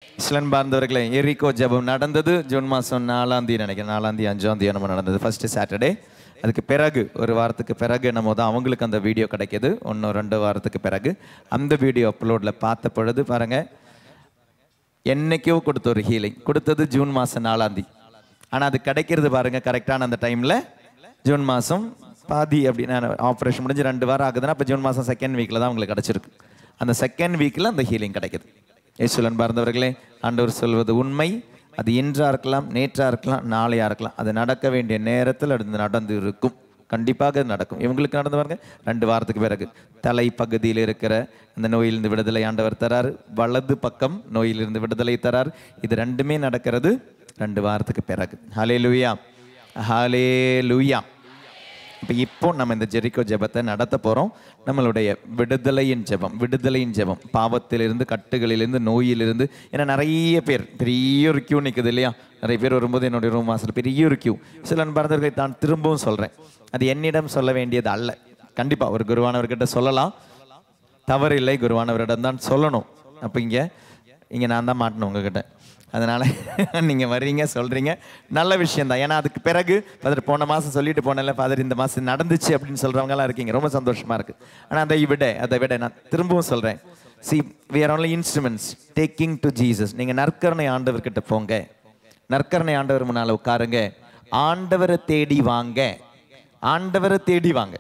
இஸ்லன் பார்ந்தவர்களே எரிக்கோ ஜெபம் நடந்தது ஜூன் மாதம் நாலாம் தேதி நினைக்கிறேன் நாலாம் தேதி அஞ்சாம் தேதி நம்ம நடந்தது ஃபர்ஸ்ட் சாட்டர்டே அதுக்கு பிறகு ஒரு வாரத்துக்கு பிறகு நம்ம தான் அவங்களுக்கு அந்த வீடியோ கிடைக்கிது ஒன்று ரெண்டு வாரத்துக்கு பிறகு அந்த வீடியோ அப்லோடில் பார்த்த பொழுது பாருங்க என்னைக்கோ கொடுத்த ஒரு ஹீலிங் கொடுத்தது ஜூன் மாதம் நாலாம் தேதி ஆனால் அது கிடைக்கிறது பாருங்க கரெக்டான அந்த டைமில் ஜூன் மாதம் பாதி அப்படின்னு ஆப்ரேஷன் முடிஞ்சு ரெண்டு வாரம் ஆகுதுன்னா அப்போ ஜூன் மாதம் செகண்ட் வீக்கில் தான் உங்களுக்கு கிடச்சிருக்கு அந்த செகண்ட் வீக்கில் அந்த ஹீலிங் கிடைக்குது ஏசுலன் பார்ந்தவர்களே ஆண்டவர் சொல்வது உண்மை அது இன்றா இருக்கலாம் நேற்றா இருக்கலாம் நாளையா இருக்கலாம் அது நடக்க வேண்டிய நேரத்தில் அது நடந்து இருக்கும் கண்டிப்பாக அது நடக்கும் இவங்களுக்கு நடந்து பாருங்க ரெண்டு வாரத்துக்கு பிறகு தலை பகுதியில் இருக்கிற அந்த நோயிலிருந்து விடுதலை ஆண்டவர் தரார் வலது பக்கம் நோயிலிருந்து விடுதலை தரார் இது ரெண்டுமே நடக்கிறது ரெண்டு வாரத்துக்கு பிறகு ஹலே லூயா ஹலே லூயா இப்போ இப்போ நம்ம இந்த ஜெரிக்கோ ஜெபத்தை நடத்த போகிறோம் நம்மளுடைய விடுதலையின் ஜெபம் விடுதலையின் ஜெபம் பாவத்திலிருந்து கட்டுகளிலிருந்து நோயிலிருந்து ஏன்னா நிறைய பேர் பெரிய ஒரு கியூ நிற்குது இல்லையா நிறைய பேர் வரும்போது என்னுடைய ரூம் வாசல் பெரிய ஒரு கியூ சில நண்பர்களை தான் திரும்பவும் சொல்கிறேன் அது என்னிடம் சொல்ல வேண்டியது அல்ல கண்டிப்பாக ஒரு குருவானவர்கிட்ட சொல்லலாம் தவறு இல்லை குருவானவரிடம் தான் சொல்லணும் அப்போ இங்கே இங்கே நான் தான் மாட்டணும் உங்ககிட்ட அதனால் நீங்கள் வர்றீங்க சொல்கிறீங்க நல்ல விஷயந்தான் ஏன்னா அதுக்கு பிறகு ஃபாதர் போன மாதம் சொல்லிட்டு போனல ஃபாதர் இந்த மாதம் நடந்துச்சு அப்படின்னு சொல்கிறவங்களாம் இருக்கீங்க ரொம்ப சந்தோஷமாக இருக்குது ஆனால் அதை விட அதை விட நான் திரும்பவும் சொல்கிறேன் C V R only instruments taking to Jesus நீங்கள் நற்கருணை ஆண்டவர்கிட்ட போங்க நற்கருணை ஆண்டவர் முன்னால் உட்காருங்க ஆண்டவரை தேடி வாங்க ஆண்டவரை தேடி வாங்க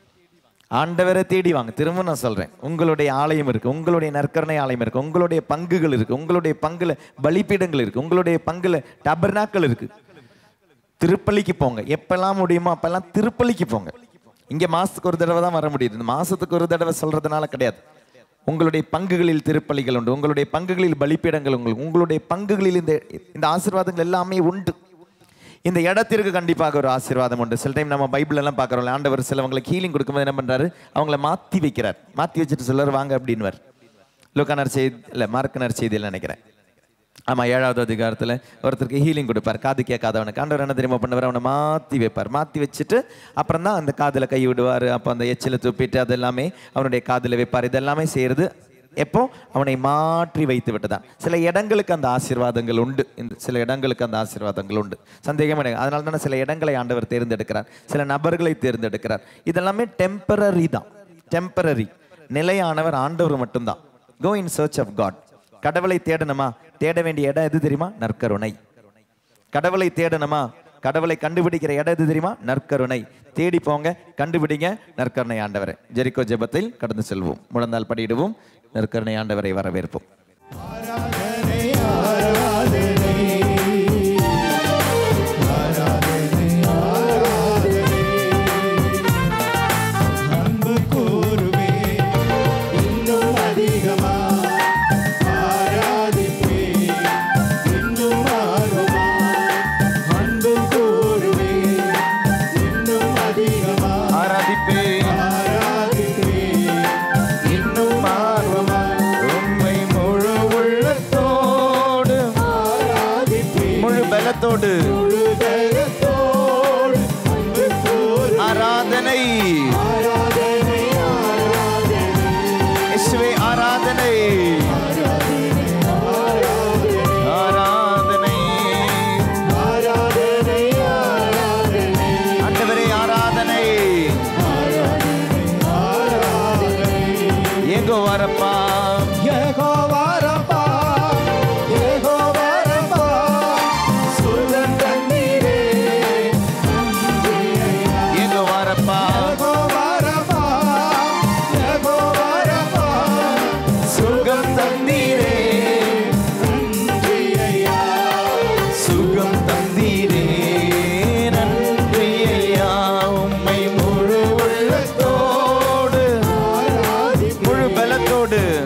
ஆண்டவரை தேடி வாங்க திரும்ப நான் சொல்றேன் உங்களுடைய ஆலயம் இருக்கு உங்களுடைய நற்கரணை ஆலயம் இருக்கு உங்களுடைய பங்குகள் இருக்கு உங்களுடைய பங்குல பலிப்பீடங்கள் இருக்கு உங்களுடைய பங்குல டபர்னாக்கள் இருக்கு திருப்பள்ளிக்கு போங்க எப்பெல்லாம் முடியுமோ அப்பெல்லாம் திருப்பள்ளிக்கு போங்க இங்க மாசத்துக்கு ஒரு தடவை தான் வர முடியுது இந்த மாசத்துக்கு ஒரு தடவை சொல்றதுனால கிடையாது உங்களுடைய பங்குகளில் திருப்பலிகள் உண்டு உங்களுடைய பங்குகளில் பலிப்பீடங்கள் உங்களுக்கு உங்களுடைய பங்குகளில் இந்த இந்த ஆசீர்வாதங்கள் எல்லாமே உண்டு இந்த இடத்திற்கு கண்டிப்பாக ஒரு ஆசீர்வாதம் உண்டு சில டைம் நம்ம பைபிள் எல்லாம் பார்க்குறோம் ஆண்டவர் சிலவங்களுக்கு ஹீலிங் கொடுக்கும்போது என்ன பண்றாரு அவங்கள மாத்தி வைக்கிறார் மாத்தி வச்சுட்டு சிலர் வாங்க அப்படின்வார் லோக்கானர் செய்தி இல்லை மார்க்கனர் செய்தியில் நினைக்கிறேன் ஆமா ஏழாவது அதிகாரத்துல ஒருத்தருக்கு ஹீலிங் கொடுப்பார் காது கேட்காதவனுக்கு ஆண்டவர் என்ன தெரியுமா பண்ணுவார் அவனை மாத்தி வைப்பார் மாத்தி வச்சுட்டு அப்புறம் தான் அந்த காதுல கை விடுவார் அப்போ அந்த எச்சில துப்பிட்டு அது எல்லாமே அவனுடைய காதுல வைப்பார் இதெல்லாமே செய்யறது எப்போ அவனை மாற்றி வைத்து விட்டுதான் சில இடங்களுக்கு அந்த ஆசீர்வாதங்கள் உண்டு இந்த சில இடங்களுக்கு அந்த ஆசீர்வாதங்கள் உண்டு சந்தேகம் இல்லை அதனால தானே சில இடங்களை ஆண்டவர் தேர்ந்தெடுக்கிறார் சில நபர்களை தேர்ந்தெடுக்கிறார் இதெல்லாமே டெம்பரரி தான் டெம்பரரி நிலையானவர் ஆண்டவர் மட்டும்தான் go in church of God கடவுளை தேடணுமா தேட வேண்டிய இடம் எது தெரியுமா நற்கருணை கடவுளை தேடணுமா கடவுளை கண்டுபிடிக்கிற இடம் எது தெரியுமா நற்கருணை தேடி போங்க கண்டுபிடிங்க நற்கருணை ஆண்டவரை ஜெரிக்கோ ஜெபத்தில் கடந்து செல்வோம் முழந்தால் படியிடுவோம் நற்கருணை ஆண்டவரை வரவேற்போம் அன்பு கூறுவே இன்னும் அதிகமா ஆராதிப்பே இன்னும் ஆர்வமா அன்பு கூறுவே இன்னும் அதிகமா ஆராதிப்பேன் ஆராதிப்பே இன்னும் ஆர்வமா உண்மை முழு உள்ளத்தோடு ஆராதிப்பே முழு பலத்தோடு முழு தைரியத்தோடு அன்பு கூறு ஆராதனை ஆராதனை ஆராதனை இயேசுவே ஆராதனை ஆராதனை ஆராதனை ஆராதனை ஆண்டவரே ஆராதனை ஏகோ வரப்பா யெகோவாரப்பா யெகோவாரப்பா சுதன் தண்ணீரே ஏகோ வரப்பா யெகோவாரப்பா யெகோவாரப்பா சுகம் தந்தீரே நன்றி ஐயா சுகம் தந்தீரே நன்றி ஐயா உம்மை முழு உள்ளத்தோடு ஆராதி முழு பலத்தோடு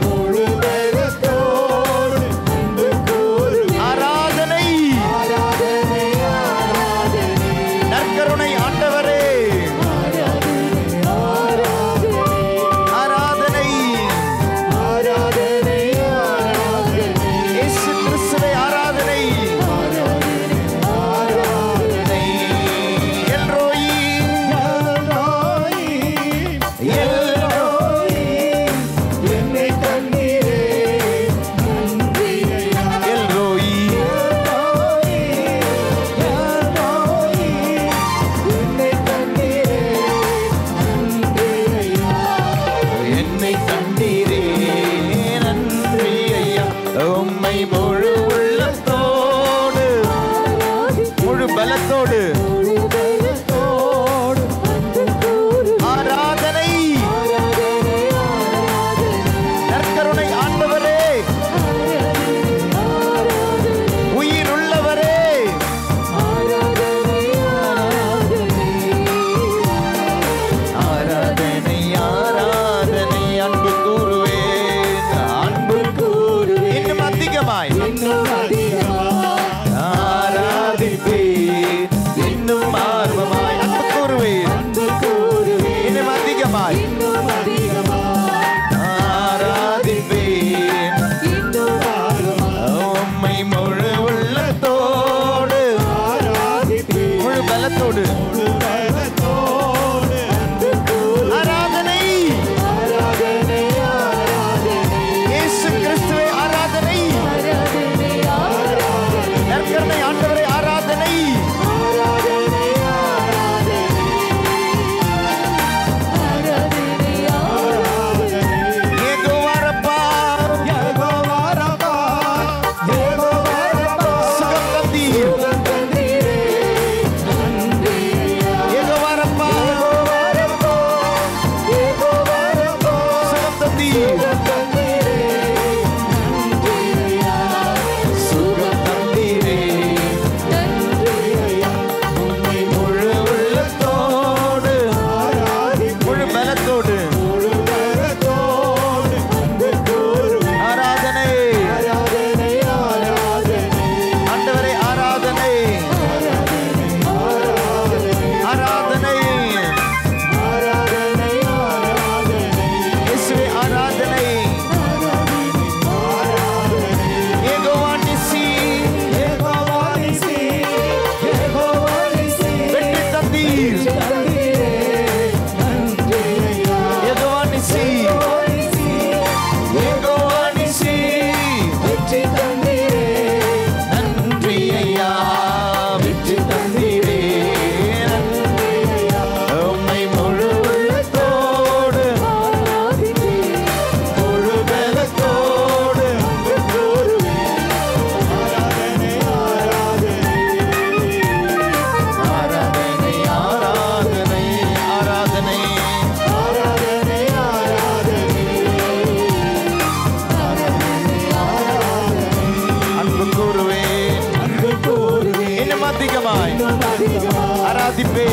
ஆராதிப்பே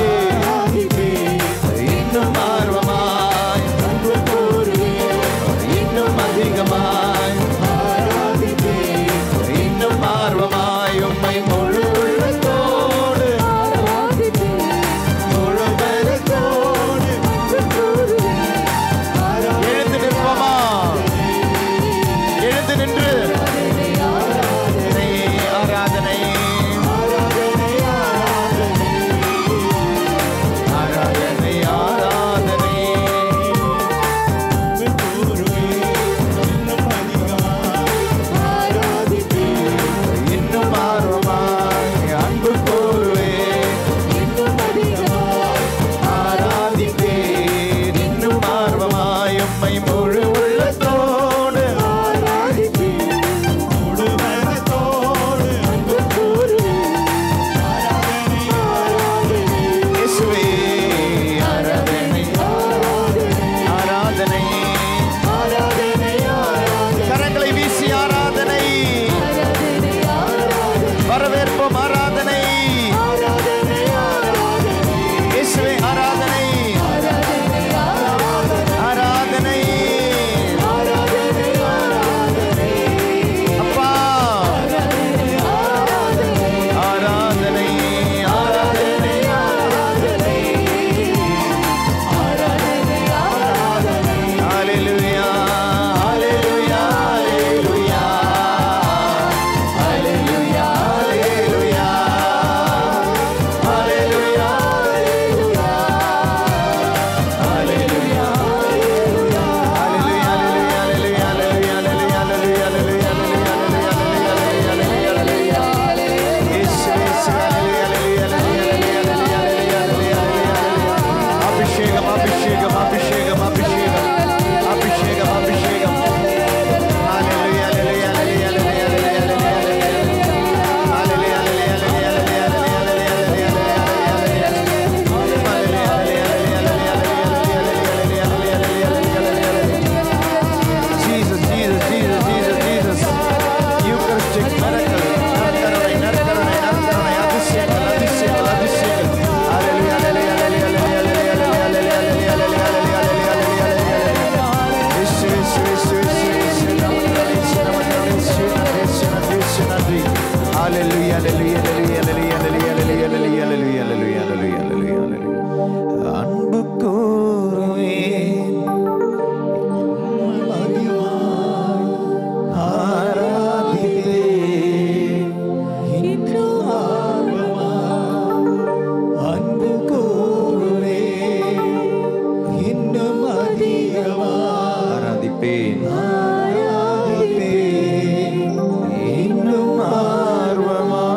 இன்னும் ஆர்வமாய் இன்னும் அதிகமாய் இன்னும் ஆர்வமாய் உம்மை முழு உள்ளத்தோடு முழு பலத்தோடு எழுந்து நிற்போமா எழுந்து நின்று ஆராதனை ஆராதனை ஆராதனை இன்னும் ஆர்வமாய் அன்பு கூறுவே ஆராதிப்பேன் இன்னும் ஆர்வமாய் உம்மை முழு உள்ளத்தோடு இயேசுவே ஆராதனை ஆராதனை கரங்களை வீசி ஆராதனை வரவேற்போம் ஆராதனை இயேசுவே ஆராதனை ஆராதனை அப்பா ஆராதனை ஆராதனை ஹalleluya ஹalleluya ஹalleluya ஹalleluya ஹalleluya ஹalleluya ஹalleluya அபிஷேகம் அபிஷேகம் அபிஷேகம் அபிஷேகம் அபிஷேகம் அபிஷேகம் ஹalleluya ஹalleluya ஹalleluya Jesus, Jesus, Jesus, Jesus, Jesus. Eucharistic miracle. நற்கருணை, நற்கருணை, நற்கருணை, அதிசயங்கள், அதிசயங்கள், அதிசயங்கள். Hallelujah, hallelujah, hallelujah, hallelujah, hallelujah, hallelujah, hallelujah, hallelujah, hallelujah, hallelujah. இயேசு, இயேசு, இயேசு, இயேசு, இயேசு, நமக்கு நன்றி, இயேசு, நமக்கு நன்றி, இயேசு, நன்றி, இயேசு, நன்றி, இயேசு, நன்றி. Hallelujah, hallelujah, hallelujah, hallelujah, hallelujah, hallelujah, hallelujah, hallelujah, hallelujah, hallelujah, hallelujah. அன்பு கூறுவேன் அன்பு கூறுவே இன்னும் அதிகமா ஆராதிப்பேன் இன்னும் ஆர்வமா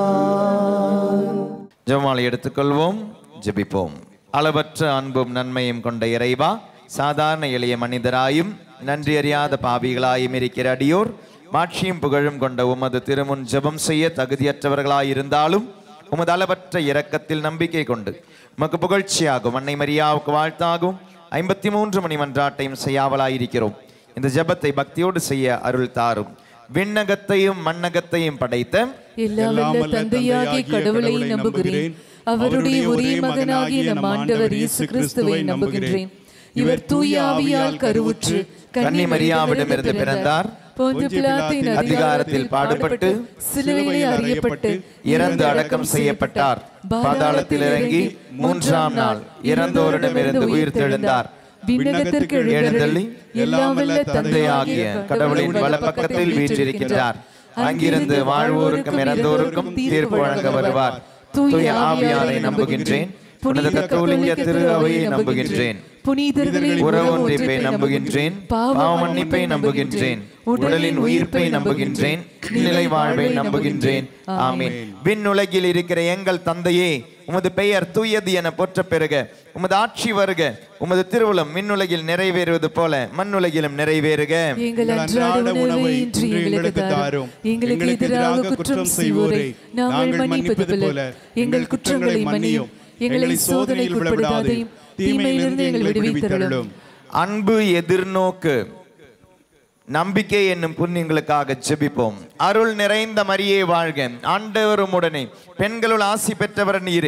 ஜெபமாலை எடுத்துக்கொள்வோம் ஜெபிப்போம் அளவற்ற அன்பும் நன்மையும் கொண்ட இறைவா சாதாரண எளிய மனிதராயும் நன்றி அறியாத பாவிகளாயும் இருக்கிற அடியோர் மாட்சியும் புகழும் கொண்ட உமது திருமுன் ஜெபம் செய்ய தகுதியற்றவர்களாயிருந்தாலும் உமது அளவற்ற இரக்கத்தில் நம்பிக்கை கொண்டு உமக்கு புகழ்ச்சியாகும் அன்னை மரியாவுக்கு வாழ்த்தாகும் ஐம்பத்தி மூன்று மணி மன்றாட்டையும் செய்யாவலாயிருக்கிறோம் இந்த ஜெபத்தை பக்தியோடு செய்ய அருள் தாரும் விண்ணகத்தையும் மண்ணகத்தையும் படைத்த எல்லாம் வல்ல தந்தையாகிய கடவுளை நம்புகிறேன் அவருடைய ஒரே மகனாகிய நம் ஆண்டவர் இயேசு கிறிஸ்துவை நம்புகின்றேன் இவர் தூய ஆவியால் கருவுற்று கன்னி மரியாவிடமிருந்து பிறந்தார் போன்று பிலாத்தின் அதிகாரத்தில் பாடுபட்டு சிலுவையிலே அறியப்பட்டு இறந்து அடக்கம் செய்யப்பட்டார் பாதாளத்தில் இறங்கி மூன்றாம் நாள் இறந்தோரிடமிருந்து உயிர் தெழுந்தார் விண்ணகத்திற்கு எழுந்தள்ளி எல்லாம் வல்ல தந்தையாகிய கடவுளின் வலப்பக்கத்தில் வீற்றிருக்கின்றார் அங்கிருந்து வாழ்வோருக்கும் இறந்தோருக்கும் தீர்ப்பு வழங்க வருவார் தூய ஆவியாரை நம்புகின்றேன் புனித கத்தோலிக்க திரு அவையை நம்புகின்றேன் புனிதர்களின் உறவொன்றிப்பை நம்புகின்றேன் பாவ மன்னிப்பை நம்புகின்றேன் உடலின் உயிர்ப்பை நம்புகின்றேன் நிலை வாழ்வை நம்புகின்றேன் ஆமீன் விண்ணுலகில் இருக்கிற எங்கள் தந்தையே உமது பெயர் தூயது என போற்ற பெறுக உமது ஆட்சி வருக உமது திருவுளம் விண்ணுலகில் நிறைவேறுவது போல மண்ணுலகிலும் நிறைவேறுக எங்கள் அன்றாட உணவை இன்று எங்களுக்கு தாரும் எங்களுக்கு எதிராக குற்றம் செய்வோரை நாங்கள் மன்னிப்பது போல எங்கள் குற்றங்களை மன்னியும் எங்களை சோதனைக்கு உட்படுத்தாதையும் தீமையிலிருந்து எங்கள் விடுவித்தருளும் அன்பு எதிர்நோக்கு நம்பிக்கை என்னும் புண்ணியங்களுக்காக ஜெபிப்போம் அருள் நிறைந்த மரியே வாழ்க ஆண்டவரும் உடனே பெண்களுள் ஆசி பெற்றவர் நீரே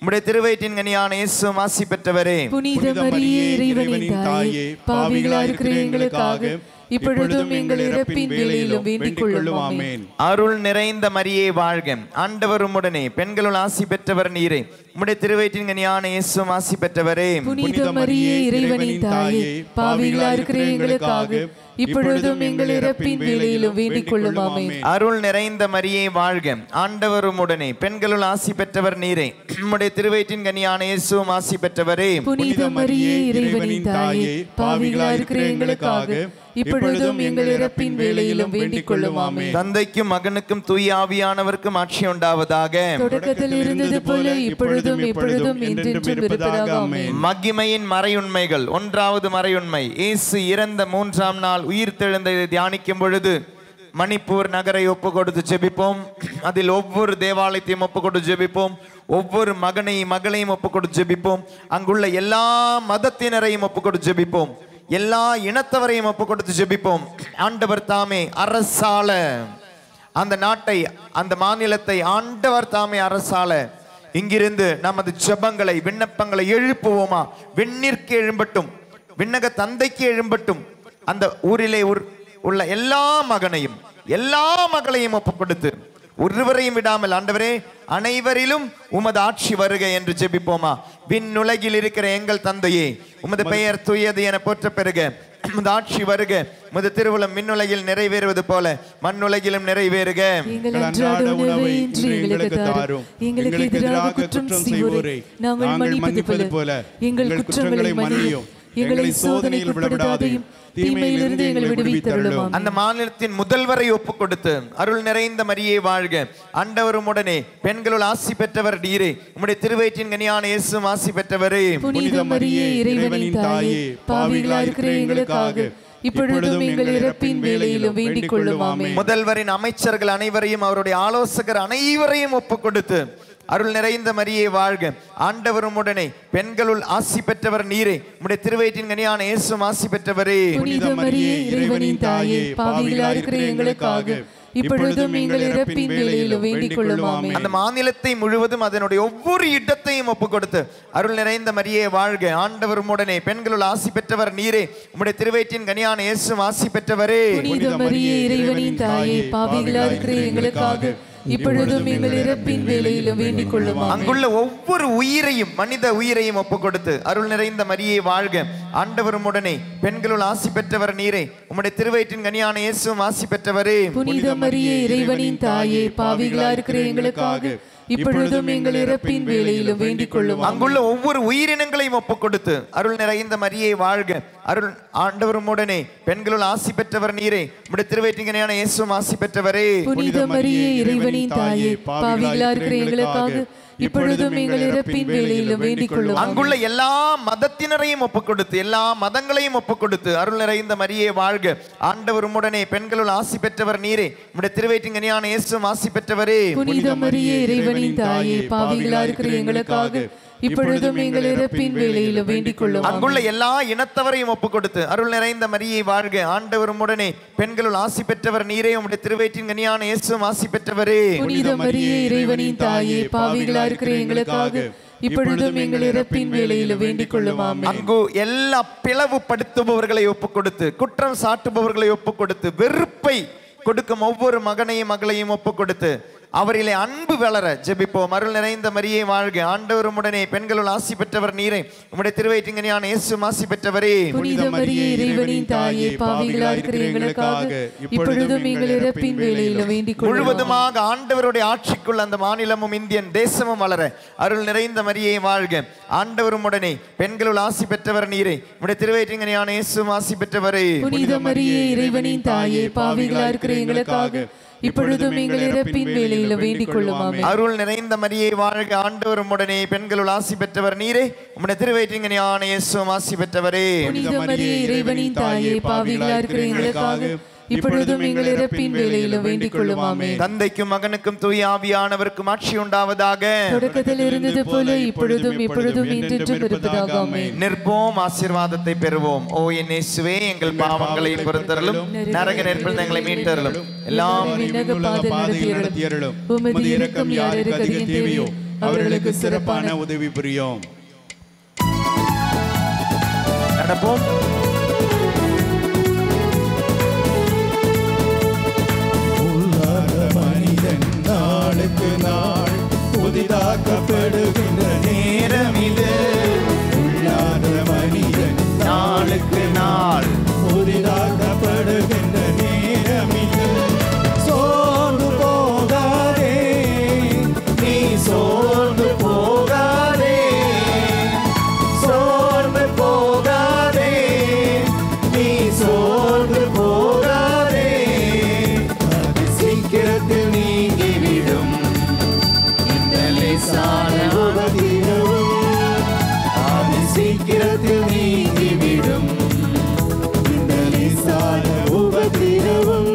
உம்முடைய திருவயிற்றின் கனியான இயேசுவும் ஆசி பெற்றவரே புனித மரியே இறைவனின் தாயே பாவிகளா இருக்கிற எங்களுக்காக இப்பொழுதும் எங்கள் இறப்பின் வேளையிலும் வேண்டிக் கொள்ளும் ஆமென் அருள் நிறைந்த மரியே வாழ்க ஆண்டவர் உம்முடனே பெண்களுள் ஆசி பெற்றவர் நீரே உம்முடைய திருவயிற்றின் கனியான இயேசுவும் ஆசி பெற்றவரே புனித மரியே இறைவனின் தாயே பாவிகளா இருக்கிற எங்களுக்காக இப்பொழுதும் எங்கள் இறப்பின் வேளையிலும் வேண்டிக் கொள்ளும் ஆமென் அருள் நிறைந்த மரியே வாழ்க ஆண்டவர் உம்முடனே பெண்களுள் ஆசி பெற்றவர் நீரே உம்முடைய திருவயிற்றின் கனியான இயேசுவும் ஆசி பெற்றவரே புனித மரியே இறைவனின் தாயே பாவிகளா இருக்கிற எங்களுக்காக இப்பொழுதும் எங்கள் இறப்பின் வேளையிலும் வேண்டிக் கொள்ளும் ஆமென் தந்தைக்கும் மகனுக்கும் தூய ஆவியானவருக்கும் ஆட்சி உண்டாவதாக தொடக்கத்தில் இருந்தது போல இப்பொழுதும் எப்பொழுதும் என்றென்றும் இருப்பதாக ஆமென் மகிமையின் மறையுண்மைகள் ஒன்றாவது மறையுண்மை இயேசு இறந்த மூன்றாம் நாள் உயிர் தெழுந்ததை தியானிக்கும் பொழுது மணிப்பூர் நகரை ஒப்பு கொடுத்து ஜெபிப்போம் அதில் ஒவ்வொரு தேவாலயத்தையும் ஒப்பு கொடுத்து ஜெபிப்போம் ஒவ்வொரு மகனையும் மகளையும் ஒப்பு கொடுத்து ஜெபிப்போம் அங்குள்ள எல்லா மதத்தினரையும் ஒப்பு கொடுத்து ஜெபிப்போம் எல்லா இனத்தவரையும் ஒப்பு கொடுத்து ஜெபிப்போம் ஆண்டவர் தாமே அரசால அந்த நாட்டை அந்த மாநிலத்தை ஆண்டவர் தாமே அரசால இங்கிருந்து நமது ஜெபங்களை விண்ணப்பங்களை எழுப்புவோமா விண்ணிற்கு எழும்பட்டும் விண்ணக தந்தைக்கு எழும்பட்டும் அந்த ஊரிலே உர்- உள்ள எல்லா மகனையும் எல்லா மகளையும் ஒப்பு கொடுத்து ஒருவரையும் விடாமல் ஆண்டவரே அனைவரிலும் உமது ஆட்சி வருக என்று ஜெபிப்போமா விண்ணுலகில் இருக்கிற எங்கள் தந்தையே உமது பெயர் தூயது என போற்ற பெறுக உமது ஆட்சி வருக உமது திருவுளம் விண்ணுலகில் நிறைவேறுவது போல மண்ணுலகிலும் நிறைவேறுக எங்கள் அன்றாட உணவை இன்று எங்களுக்கு தாரும் எங்களுக்கு எதிராக குற்றம் செய்வோரை நாங்கள் மன்னிப்பது போல எங்கள் குற்றங்களை மன்னியும் எங்களை சோதனையில் விடப்படாதையும் தீமையிலிருந்து எங்களை விடுவித்தருளும் அந்த மாநிலத்தின் முதல்வரை ஒப்பு கொடுத்து அருள் நிறைந்த மரியே வாழ்க ஆண்டவரும் உடனே பெண்களுள் ஆசி பெற்றவர் நீரே உம்முடைய திருவயிற்றின் கனியான இயேசுவும் ஆசி பெற்றவரே புனித மரியே இறைவனின் தாயே பாவிகளா இருக்கிற எங்களுக்காக இப்பொழுதும் எங்கள் இறப்பின் வேளையிலும் வேண்டிக் கொள்ளும் ஆமென் முதல்வரின் அமைச்சர்கள் அனைவரையும் அவருடைய ஆலோசகர் அனைவரையும் ஒப்பு கொடுத்து அருள் நிறைந்த மரியே வாழ்க ஆண்டவரும் உடனே பெண்களுள் ஆசி பெற்றவர் நீரே உம்முடைய திருவயிற்றின் கனியான இயேசுவும் ஆசி பெற்றவரே புனித மரியே இறைவனின் தாயே பாவிகளா இருக்கிற எங்களுக்காக இப்பொழுதும் எங்கள் இறப்பின் வேளையிலும் வேண்டிக் கொள்ளும் ஆமென் அந்த மாநிலத்தை முழுவதும் அதனுடைய ஒவ்வொரு இடத்தையும் ஒப்பு கொடுத்து அருள் நிறைந்த மரியே வாழ்க ஆண்டவர் உடனே பெண்களுள் ஆசி பெற்றவர் நீரே உம்முடைய திருவயிற்றின் கனியான இயேசுவும் ஆசி பெற்றவரே புனித மரியே இறைவனின் தாயே பாவிகளா இருக்கிற எங்களுக்காக இப்பொழுதும் எங்கள் இறப்பின் வேளையிலும் வேண்டிக் கொள்ளும் ஆமென் அங்குள்ள ஒவ்வொரு உயிரையும் மனித உயிரையும் ஒப்பு கொடுத்து அருள் நிறைந்த மரியே வாழ்க ஆண்டவரும் உடனே பெண்களுள் ஆசி பெற்றவர் நீரே உம்முடைய திருவயிற்றின் கனியான இயேசுவும் ஆசி பெற்றவரே புனித மரியே இறைவனின் தாயே பாவிகளா இருக்கிற எங்களுக்காக இப்பொழுதும் எங்கள் இறப்பின் வேளையிலும் வேண்டிக் கொள்ளும் ஆமென் அங்குள்ள ஒவ்வொரு உயிரினங்களையும் ஒப்பு கொடுத்து அருள் நிறைந்த மரியை வாழ்க அருள் ஆண்டவரும் உடனே பெண்களுள் ஆசி பெற்றவர் நீரே உம்முடைய திருவயிற்றின் கனியான இயேசுவும் ஆசி பெற்றவரே புனித மரியே இறைவனின் தாயே பாவிகளா இருக்கிற எங்களுக்காக இப்பொழுதும் எங்கள் இறப்பின் வேளையிலும் வேண்டிக் கொள்ளும் ஆமென் அங்குள்ள எல்லா மதத்தினரையும் ஒப்பு கொடுத்து எல்லா மதங்களையும் ஒப்பு கொடுத்து அருள் நிறைந்த மரியே வாழ்க ஆண்டவர் உடனே பெண்களுள் ஆசி பெற்றவர் நீரே உம்முடைய திருவயிற்றின் கனியான இயேசுவும் ஆசி பெற்றவரே புனித மரியே இறைவனின் தாயே பாவிகளா இருக்கிற எங்களுக்காக இப்பொழுதும் எங்கள் இறப்பின் வேளையிலும் வேண்டிக் கொள்ளும் ஆமென் அங்குள்ள எல்லா இனத்தவரையும் ஒப்பு கொடுத்து அருள் நிறைந்த மரியை வாழ்க ஆண்டவர் உடனே பெண்களுள் ஆசி பெற்றவர் நீரே உம்முடைய திருவயிற்றின் கனியான இயேசுவும் ஆசி பெற்றவரே புனித மரியே இறைவனின் தாயே பாவிகளா இருக்கிற எங்களுக்காக இப்பொழுதும் எங்கள் இறப்பின் வேளையிலும் வேண்டிக் கொள்ளும் ஆமென் அங்கு எல்லா பிளவுபடுத்துபவர்களை ஒப்பு கொடுத்து குற்றம் சாட்டுபவர்களை ஒப்பு கொடுத்து வெறுப்பை கொடுக்கும் ஒவ்வொரு மகனையும் மகளையும் ஒப்பு கொடுத்து அவரிலே அன்பு வளர ஜெபிப்போம் அருள் நிறைந்த மரியே வாழ்க ஆண்டவரும் உடனே பெண்களுள் ஆசி பெற்றவர் நீரே உம்முடைய திருவயிற்றிங்கனியான இயேசு ஆசி பெற்றவரே புனித மரியே இறைவனின் தாயே பாவிகளா இருக்கிற எங்களுக்காக இப்பொழுதும் எங்கள் இறப்பின் வேளையிலும் வேண்டிக் கொள்ளும் முழுவதுமாக ஆண்டவருடைய ஆட்சிக்குள் அந்த மாநிலமும் இந்தியன் தேசமும் வளர அருள் நிறைந்த மரியே வாழ்க ஆண்டவரும் உடனே பெண்களுள் ஆசி பெற்றவர் நீரே உம்முடைய திருவயிற்றிங்கனியான இயேசு ஆசி பெற்றவரே புனித மரியே இறைவனின் தாயே பாவிகளா இருக்கிற எங்களுக்காக இப்பொழுதும் எங்கள் இறப்பின் வேளையிலும் வேண்டிக் கொள்ளும் ஆமென் அருள் நிறைந்த மரியை வாழ்க ஆண்டவரும் உடனே பெண்களுள் ஆசி பெற்றவர் நீரே உம்முடைய திருவயிற்றின் ஞான இயேசுவும் ஆசி பெற்றவரே புனித மரியே இறைவனின் தாயே பாவிகளா இருக்கிற எங்களுக்காக இப்பொழுதும் எங்கள் இறப்பின் வேளையிலும் வேண்டிக் கொள்ளும் ஆமென் தந்தைக்கும் மகனுக்கும் தூய ஆவியானவருக்கும் ஆட்சி உண்டாவதாக தொடக்கத்தில் இருந்தது போல இப்பொழுதும் இப்பொழுதும் என்றென்றும் இருப்பதாக ஆமென் நிற்போம் ஆசீர்வாதத்தை பெறுவோம் ஓ என் இயேசுவே எங்கள் பாவங்களை பொறுத்தருளும் நரக நெருப்பில் எங்களை மீட்டருளும் எல்லாம் விண்ணக பாதை நடத்தியருளும் உமது இரக்கம் யாருக்கு அதிகம் தேவையோ அவர்களுக்கு சிறப்பான உதவி புரியும் நடப்போம் உள்ளாத மனிதன் நாளுக்கு நாள் புதிதாக்கப்படுகின்ற நேரம் இது உள்ளாத மனிதன் நாளுக்கு நாள் புதிதாக்கப்படுகின்ற நேரம் இது சோர்ந்து போகாதே நீ சோர்ந்து போகாதே சோர்ந்து போகாதே நீ சோர்ந்து போகாதே அது சீக்கிரத்தில் நீங்கிவிடும் இந்த லேசான உபதிரவும் அது சீக்கிரத்தில் நீங்கிவிடும் இந்த லேசான உபதிரவும்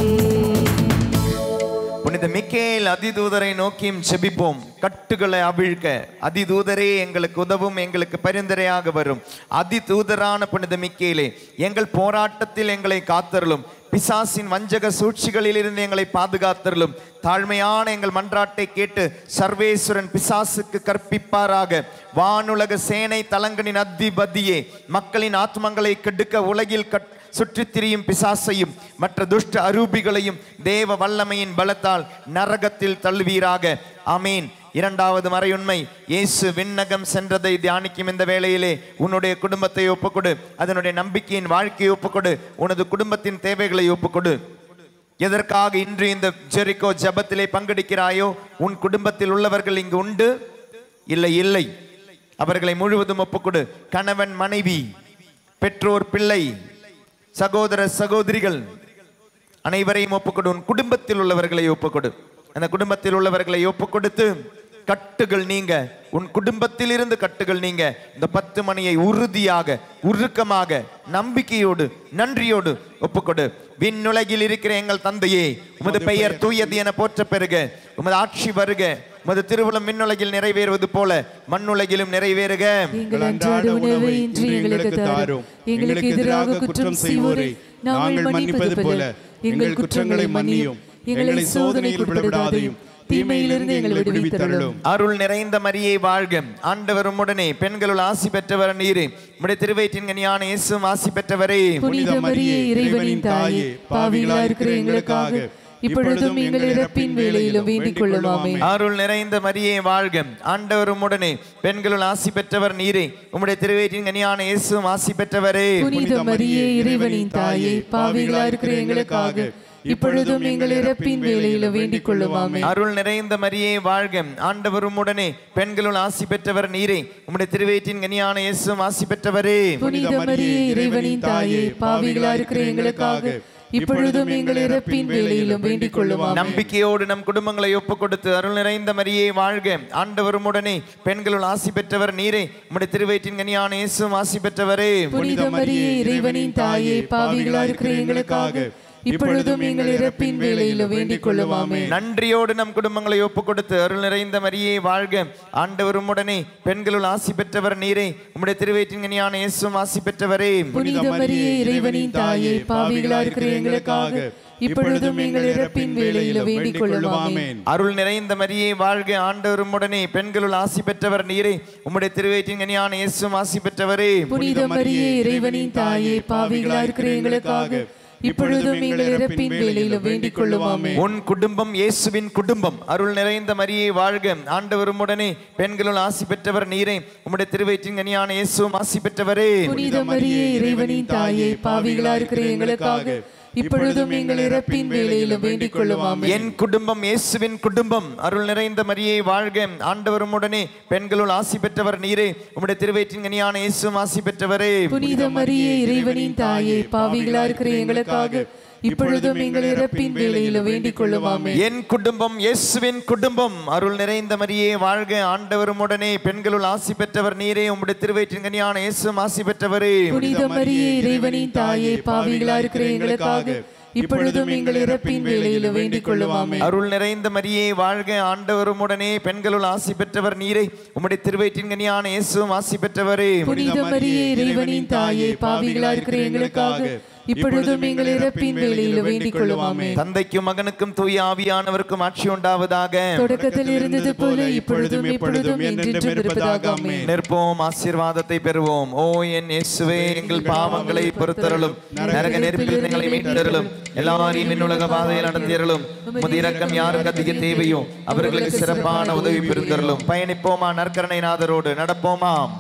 புனித மிக்கேல் அதிதூதரை நோக்கியும் செபிப்போம் கட்டுகளை அவிழ்க்க அதிதூதரே எங்களுக்கு உதவும் எங்களுக்கு பரிந்துரையாக வரும் அதிதூதரான புனித மிக்கேலே எங்கள் போராட்டத்தில் எங்களை காத்தருளும் பிசாசின் வஞ்சக சூழ்ச்சிகளிலிருந்து எங்களை பாதுகாத்தருளும் தாழ்மையான எங்கள் மன்றாட்டை கேட்டு சர்வேஸ்வரன் பிசாசுக்கு கற்பிப்பாராக வானுலக சேனை தலங்கனின் அதிபதியே மக்களின் ஆத்மங்களை கெடுக்க உலகில் கட் சுற்றித் திரியும் பிசாசையும் மற்ற துஷ்ட அரூபிகளையும் தேவ வல்லமையின் பலத்தால் நரகத்தில் தள்ளுவீராக ஆமீன் இரண்டாவது மறையுண்மை இயேசு விண்ணகம் சென்றதை தியானிக்கும் இந்த வேளையிலே உன்னுடைய குடும்பத்தை ஒப்புக்கொடு அதனுடைய நம்பிக்கையின் வாழ்க்கையை ஒப்புக்கொடு உனது குடும்பத்தின் தேவைகளை ஒப்புக்கொடு எதற்காக இன்று இந்த ஜெரிகோ ஜெபத்திலே பங்கெடுக்கிறாயோ உன் குடும்பத்தில் உள்ளவர்கள் இங்கு உண்டு இல்லை இல்லை அவர்களை முழுவதும் ஒப்புக்கொடு கணவன் மனைவி பெற்றோர் பிள்ளை சகோதர சகோதரிகள் அனைவரையும் ஒப்புக்கொடு உன் குடும்பத்தில் உள்ளவர்களை ஒப்புக்கொடு அந்த குடும்பத்தில் உள்ளவர்களை ஒப்புக்கொடுத்து கட்டுகள் நீங்க உன் குடும்பத்தில் இருந்து கட்டுகள் நீங்க இந்த பத்து மணியை உறுதியாக உருக்கமாக நம்பிக்கையோடு நன்றியோடு ஒப்புக்கொடு விண்ணுலகில் இருக்கிற எங்கள் தந்தையே உமது பெயர் தூயது என போற்ற பெறுக உமது ஆட்சி வருக உமது திருவுளம் விண்ணுலகில் நிறைவேறுவது போல மண்ணுலகிலும் நிறைவேறுக எங்கள் அன்றாட உணவை இன்று எங்களுக்கு தாரும் எங்களுக்கு எதிராக குற்றம் செய்வோரை நாங்கள் மன்னிப்பது போல எங்கள் குற்றங்களை மன்னியும் எங்களை சோதனையில் விடவிடாதையும் தீமையிலிருந்து எங்களை விடுவித்தருளும் அருள் நிறைந்த மரியை வாழ்க ஆண்டவர் உம்முடனே பெண்களுள் ஆசி பெற்றவர் நீரே உம்முடைய திருவயிற்றின் கனியான இயேசுவும் ஆசி பெற்றவரே புனித மரியே இறைவனின் தாயே பாவிகளா இருக்கிற எங்களுக்காக இப்பொழுதும் எங்கள் இறப்பின் வேளையிலும் வேண்டிக் கொள்ளுமாமே அருள் நிறைந்த மரியே வாழ்க ஆண்டவர் உம்முடனே பெண்களுள் ஆசி பெற்றவர் நீரே உம்முடைய திருவயிற்றின் கனியான இயேசுவும் ஆசி பெற்றவரே புனித மரியே இறைவனின் தாயே பாவிகளா இருக்கிற எங்களுக்காக இப்பொழுதும் எங்கள் இறப்பின் வேளையிலும் வேண்டிக் கொள்ளுமாமே அருள் நிறைந்த மரியே வாழ்க ஆண்டவர் உம்முடனே பெண்களுள் ஆசி பெற்றவர் நீரே உம்முடைய திருவயிற்றின் கனியான இயேசுவும் ஆசி பெற்றவரே புனித மரியே இறைவனின் தாயே பாவிகளா இருக்கிற எங்களுக்காக இப்பொழுதும் எங்கள் இறப்பின் வேளையிலும் வேண்டிக் கொள்ளுமாமே நம்பிக்கையோடு நம் குடும்பங்களை ஒப்புக் கொடுத்து அருள் நிறைந்த மரியே வாழ்க ஆண்டவரும் உடனே பெண்களுள் ஆசி பெற்றவர் நீரே உம்முடைய திருவயிற்றின் கனியான இயேசுவும் ஆசி பெற்றவரே புனித மரியே இறைவனின் தாயே பாவிகளா இருக்கிற எங்களுக்காக இப்பொழுதும் எங்கள் இறப்பின் வேளையிலும் வேண்டிக் கொள்ளுமாமே நன்றியோடு நம் குடும்பங்களை ஒப்புக் கொடுத்து அருள் நிறைந்த மரியே வாழ்க ஆண்டவரும் உடனே பெண்களுள் ஆசி பெற்றவர் நீரே உம்முடைய திருவயிற்றின் கனியான இயேசுவும் ஆசி பெற்றவரே புனித மரியே இறைவனின் தாயே பாவிகளா இருக்கிற எங்களுக்காக இப்பொழுதும் எங்கள் இறப்பின் வேளையிலும் வேண்டிக் கொள்ளுமாமே அருள் நிறைந்த மரியே வாழ்க ஆண்டவரும் உடனே பெண்களுள் ஆசி பெற்றவர் நீரே உம்முடைய திருவயிற்றின் கனியான இயேசுவும் ஆசி பெற்றவரே புனித மரியே இறைவனின் தாயே பாவிகளா இருக்கிற எங்களுக்காக இப்பொழுதும் எங்கள் இறப்பின் வேளையிலும் வேண்டிக் கொள்ளுமாமே உன் குடும்பம் இயேசுவின் குடும்பம் அருள் நிறைந்த மரியே வாழ்க ஆண்டவரும் உடனே பெண்களுள் ஆசி பெற்றவர் நீரே உம்முடைய திருவயிற்றின் கனியான இயேசுவும் ஆசி பெற்றவரே புனித மரியே இறைவனின் தாயே பாவிகளா இருக்கிற எங்களுக்காக இப்பொழுதும் எங்கள் இறப்பின் வேளையிலும் வேண்டிக் கொள்ளுமாமே என் குடும்பம் இயேசுவின் குடும்பம் அருள் நிறைந்த மரியே வாழ்க ஆண்டவரும் உடனே பெண்களுள் ஆசி பெற்றவர் நீரே உம்முடைய திருவயிற்றின் கனியான இயேசுவும் ஆசி பெற்றவரே புனித மரியே இறைவனின் தாயே பாவிகளா இருக்கிற எங்களுக்காக இப்பொழுதும் எங்கள் இறப்பின் வேளையிலும் வேண்டிக் கொள்ளுமாமே என் குடும்பம் இயேசுவின் குடும்பம் அருள் நிறைந்த மரியே வாழ்க ஆண்டவரும் உடனே பெண்களுள் ஆசி பெற்றவர் நீரே உம்முடைய திருவயிற்றின் கனியான இயேசுவும் ஆசி பெற்றவரே புனித மரியே இறைவனின் தாயே பாவிகளா இருக்கிற எங்களுக்காக இப்பொழுதும் எங்கள் இறப்பின் வேளையிலும் வேண்டிக் கொள்ளுமாமே அருள் நிறைந்த மரியே வாழ்க ஆண்டவரும் உடனே பெண்களுள் ஆசி பெற்றவர் நீரே உம்முடைய திருவயிற்றின் கனியான இயேசுவும் ஆசி பெற்றவரே புனித மரியே இறைவனின் தாயே பாவிகளா இருக்கிற எங்களுக்காக இப்பொழுதும் எங்கள் இறப்பின் வேளையில் வேண்டிக் கொள்ளும் ஆமென் தந்தைக்கும் மகனுக்கும் தூய ஆவியானவருக்கும் ஆட்சி உண்டாவதாக தொடக்கத்தில் இருந்தது போல இப்பொழுதும் எப்பொழுதும் என்றென்றும் இருப்பதாக ஆமென் நிற்போம் ஆசீர்வாதத்தை பெறுவோம் ஓ என் இயேசுவே எங்கள் பாவங்களை பொறுத்தருளும் நரக நெருப்பில் எங்களை மீட்டருளும் எல்லாரையும் விண்ணுலக பாதையில் நடத்தியருளும் உமது இரக்கம் யாருக்கு அதிக தேவையோ அவர்களுக்கு சிறப்பான உதவி பெருந்தருளும் பயணிப்போமா நற்கரணை நாதரோடு நடப்போமாம்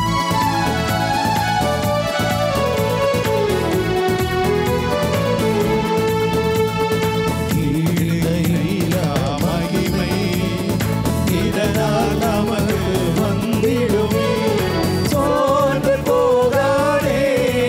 கீழையிலா மகிமை இதனால் நமக்கு வந்திடுமே சோர்ந்து போகாதே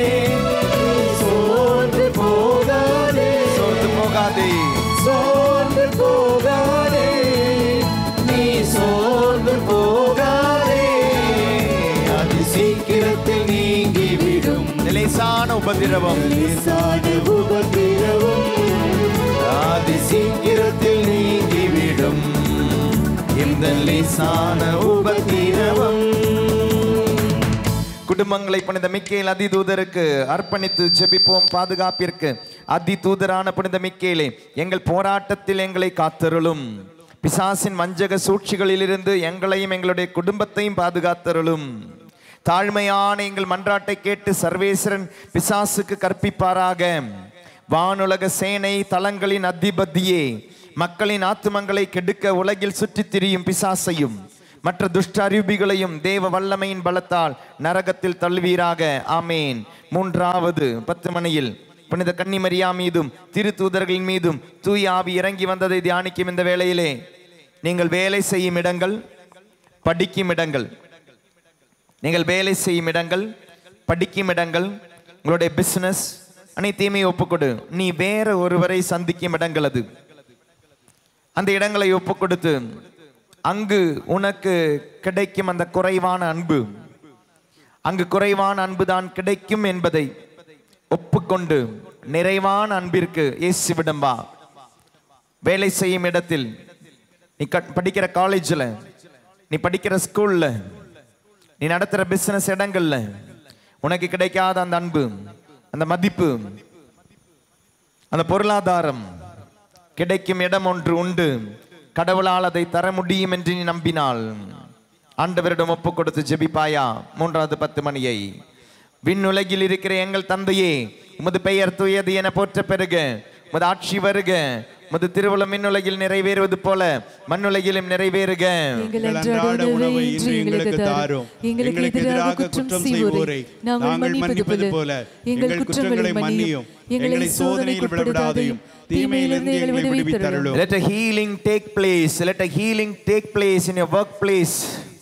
சோர்ந்து போகாதே சோர்ந்து போகாதே சோர்ந்து போகாதே நீ சோர்ந்து போகாதே அது சீக்கிரத்தில் நீங்கிவிடும் நிலைசான உபதிரவம் லேசான உபத்திரவம் ஆதி சீக்கிரத்தில் நீங்கிவிடும் இந்த லேசான உபதிரவம் குடும்பங்களை புனித மிக்கேல் அதிதூதருக்கு அர்ப்பணித்து ஜெபிப்போம் பாதுகாப்பிற்கு அதிதூதரான புனித மிக்கேலே எங்கள் போராட்டத்தில் எங்களை காத்தருளும் பிசாசின் வஞ்சக சூழ்ச்சிகளிலிருந்து எங்களையும் எங்களுடைய குடும்பத்தையும் பாதுகாத்தருளும் தாழ்மையான எங்கள் மன்றாட்டை கேட்டு சர்வேஸ்வரன் பிசாசுக்கு கற்பிப்பாராக வானுலக சேனை தலங்களின் அதிபதியே மக்களின் ஆத்துமங்களை கெடுக்க உலகில் சுற்றித் திரியும் பிசாசையும் மற்ற துஷ்ட அறிவிகளையும் தேவ வல்லமையின் பலத்தால் நரகத்தில் தள்ளுவீராக ஆமேன் மூன்றாவது பத்து மணியில் புனித கன்னிமரியா மீதும் திருத்தூதர்களின் மீதும் தூய ஆவி இறங்கி வந்ததை தியானிக்கும் இந்த வேளையிலே நீங்கள் வேலை செய்யும் இடங்கள் படிக்கும் இடங்கள் நீங்கள் வேலை செய்யும் இடங்கள் படிக்கும் இடங்கள் உங்களுடைய பிசினஸ் அனைத்தையுமே ஒப்புக்கொடு நீ வேற ஒருவரை சந்திக்கும் இடங்கள் அது அந்த இடங்களை ஒப்பு கொடுத்து அங்கு உனக்கு கிடைக்கும் அந்த குறைவான அன்பு அங்கு குறைவான அன்பு தான் கிடைக்கும் என்பதை ஒப்புக்கொண்டு நிறைவான அன்பிற்கு இயேசுவிடம் வா வேலை செய்யும் இடத்தில் நீ க- படிக்கிற காலேஜில் நீ படிக்கிற ஸ்கூல்ல நீ நடத்துகிற பிசினஸ் இடங்கள்ல உனக்கு கிடைக்காத அந்த அன்பு அந்த மதிப்பு அந்த பொருளாதாரம் கிடைக்கும் இடம் ஒன்று உண்டு கடவுளால் அதை தர முடியும் என்று நீ நம்பினால் ஆண்டவரிடம் ஒப்பு கொடுத்து ஜெபிப்பாயா மூன்றாவது பத்து மணியை விண்ணுலகில் இருக்கிற எங்கள் தந்தையே உமது பெயர் தூயது என போற்ற பெருக உமது ஆட்சி வருக உமது திருவுளம் விண்ணுலகில் நிறைவேறுவது போல மண்ணுலகிலும் நிறைவேறுக எங்கள் அன்றாட உணவை இன்று எங்களுக்கு தாரும் எங்களுக்கு எதிராக குற்றம் செய்வோரை நாங்கள் மன்னிப்பது போல எங்கள் குற்றங்களை மன்னியும் எங்களை சோதனையில் விடவிடாதையும் தீமையிலிருந்து எங்களை விடுவித்தருளும் Let a healing take place. Let a healing take place in your workplace.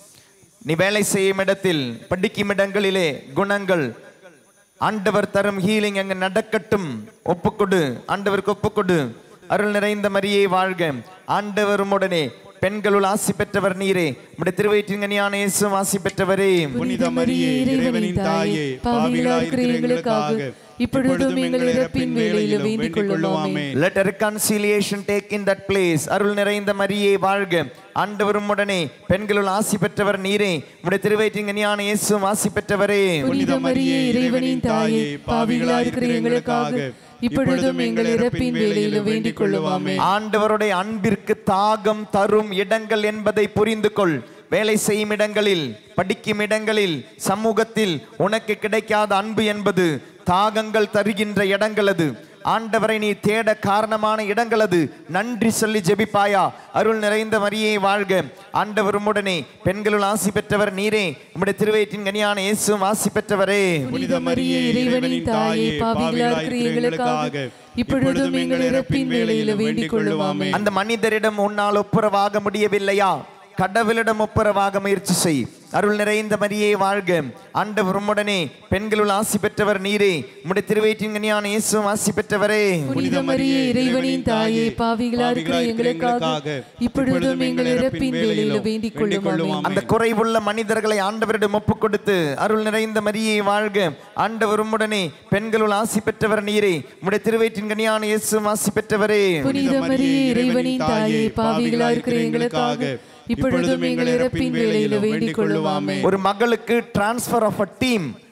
நீ வேலை செய்யும் இடத்தில் படிக்கும் இடங்களிலே குணங்கள் ஆண்டவர் தரும் ஹீலிங் அங்க நடக்கட்டும் ஒப்புக்கொடு ஆண்டவருக்கு ஒப்புக்கொடு அருள் நிறைந்த மரியே வாழ்க ஆண்டவரும் உடனே பெண்களுள் ஆசி பெற்றவர் நீரே உடைய திருவயிற்றின் இயேசுவும் ஆசி பெற்றவரே புனித மரியே இறைவனின் தாயே பாவிகளாய் இருக்கிற எங்களுக்காக இப்பொழுதும் எங்கள் இறப்பின் வேளையிலும் வேண்டிக் கொள்ளும் ஆமென் Let a reconciliation take in that place. அருள் நிறைந்த மரியே வாழ்க ஆண்டவரும் உடனே பெண்களுள் ஆசி பெற்றவர் நீரே உடைய திருவயிற்றின் ஞான இயேசுவும் ஆசி பெற்றவரே புனித மரியே இறைவனின் தாயே பாவிகளாய் இருக்கிற எங்களுக்காக இப்பொழுதும் எங்கள் இறப்பின் வேளையிலும் வேண்டிக் கொள்ளும் ஆமென் ஆண்டவருடைய அன்பிற்கு தாகம் தரும் இடங்கள் என்பதை புரிந்து கொள் வேலை செய்யும் இடங்களில் படிக்கும் இடங்களில் சமூகத்தில் உனக்கு கிடைக்காத அன்பு என்பது தாகங்கள் தருகின்ற இடங்கள் அது ஆண்டவரை நீ தேட காரணமான இடங்கள் அது நன்றி சொல்லி ஜெபிப்பாயா அருள் நிறைந்த மரியே வாழ்க ஆண்டவர் உம்முடனே பெண்களுள் ஆசி பெற்றவர் நீரே உம்முடைய திருவயிற்றின் கனியான இயேசுவும் ஆசி பெற்றவரே புனித மரியே இறைவனின் தாயே பாவிகளாய் இருக்கிற எங்களுக்காக இப்பொழுதும் எங்கள் இறப்பின் வேளையிலும் வேண்டிக் கொள்ளும் ஆமென் அந்த மனிதரிடம் உன்னால் ஒப்புரவாக முடியவில்லையா கடவுளிடம் ஒப்புரவாக முயற்சி செய் அருள் நிறைந்த மரியே வாழ்க ஆண்டவர் உம்முடனே பெண்களுள் ஆசி பெற்றவர் நீரே உம்முடைய திருவயிற்றின் கனியான இயேசுவும் ஆசி பெற்றவரே புனித மரியே இறைவனின் தாயே பாவிகளாய் இருக்கிற எங்களுக்காக இப்பொழுதும் எங்கள் இறப்பின் வேளையிலும் வேண்டிக் கொள்ளும் ஆமென் அந்த குறைவுள்ள மனிதர்களை ஆண்டவரிடம் ஒப்புக் கொடுத்து அருள் நிறைந்த மரியே வாழ்க ஆண்டவர் உம்முடனே பெண்களுள் ஆசி பெற்றவர் நீரே உம்முடைய திருவயிற்றின் கனியான இயேசுவும் ஆசி பெற்றவரே புனித மரியே இறைவனின் தாயே பாவிகளாய் இருக்கிற எங்களுக்காக இப்பொழுதும் எங்கள் இறப்பின் வேளையிலும் வேண்டிக் கொள்ளும் ஆமென் ஒரு மகளுக்கு டிரான்ஸ்ஃபர் ஆஃப் அ டீம்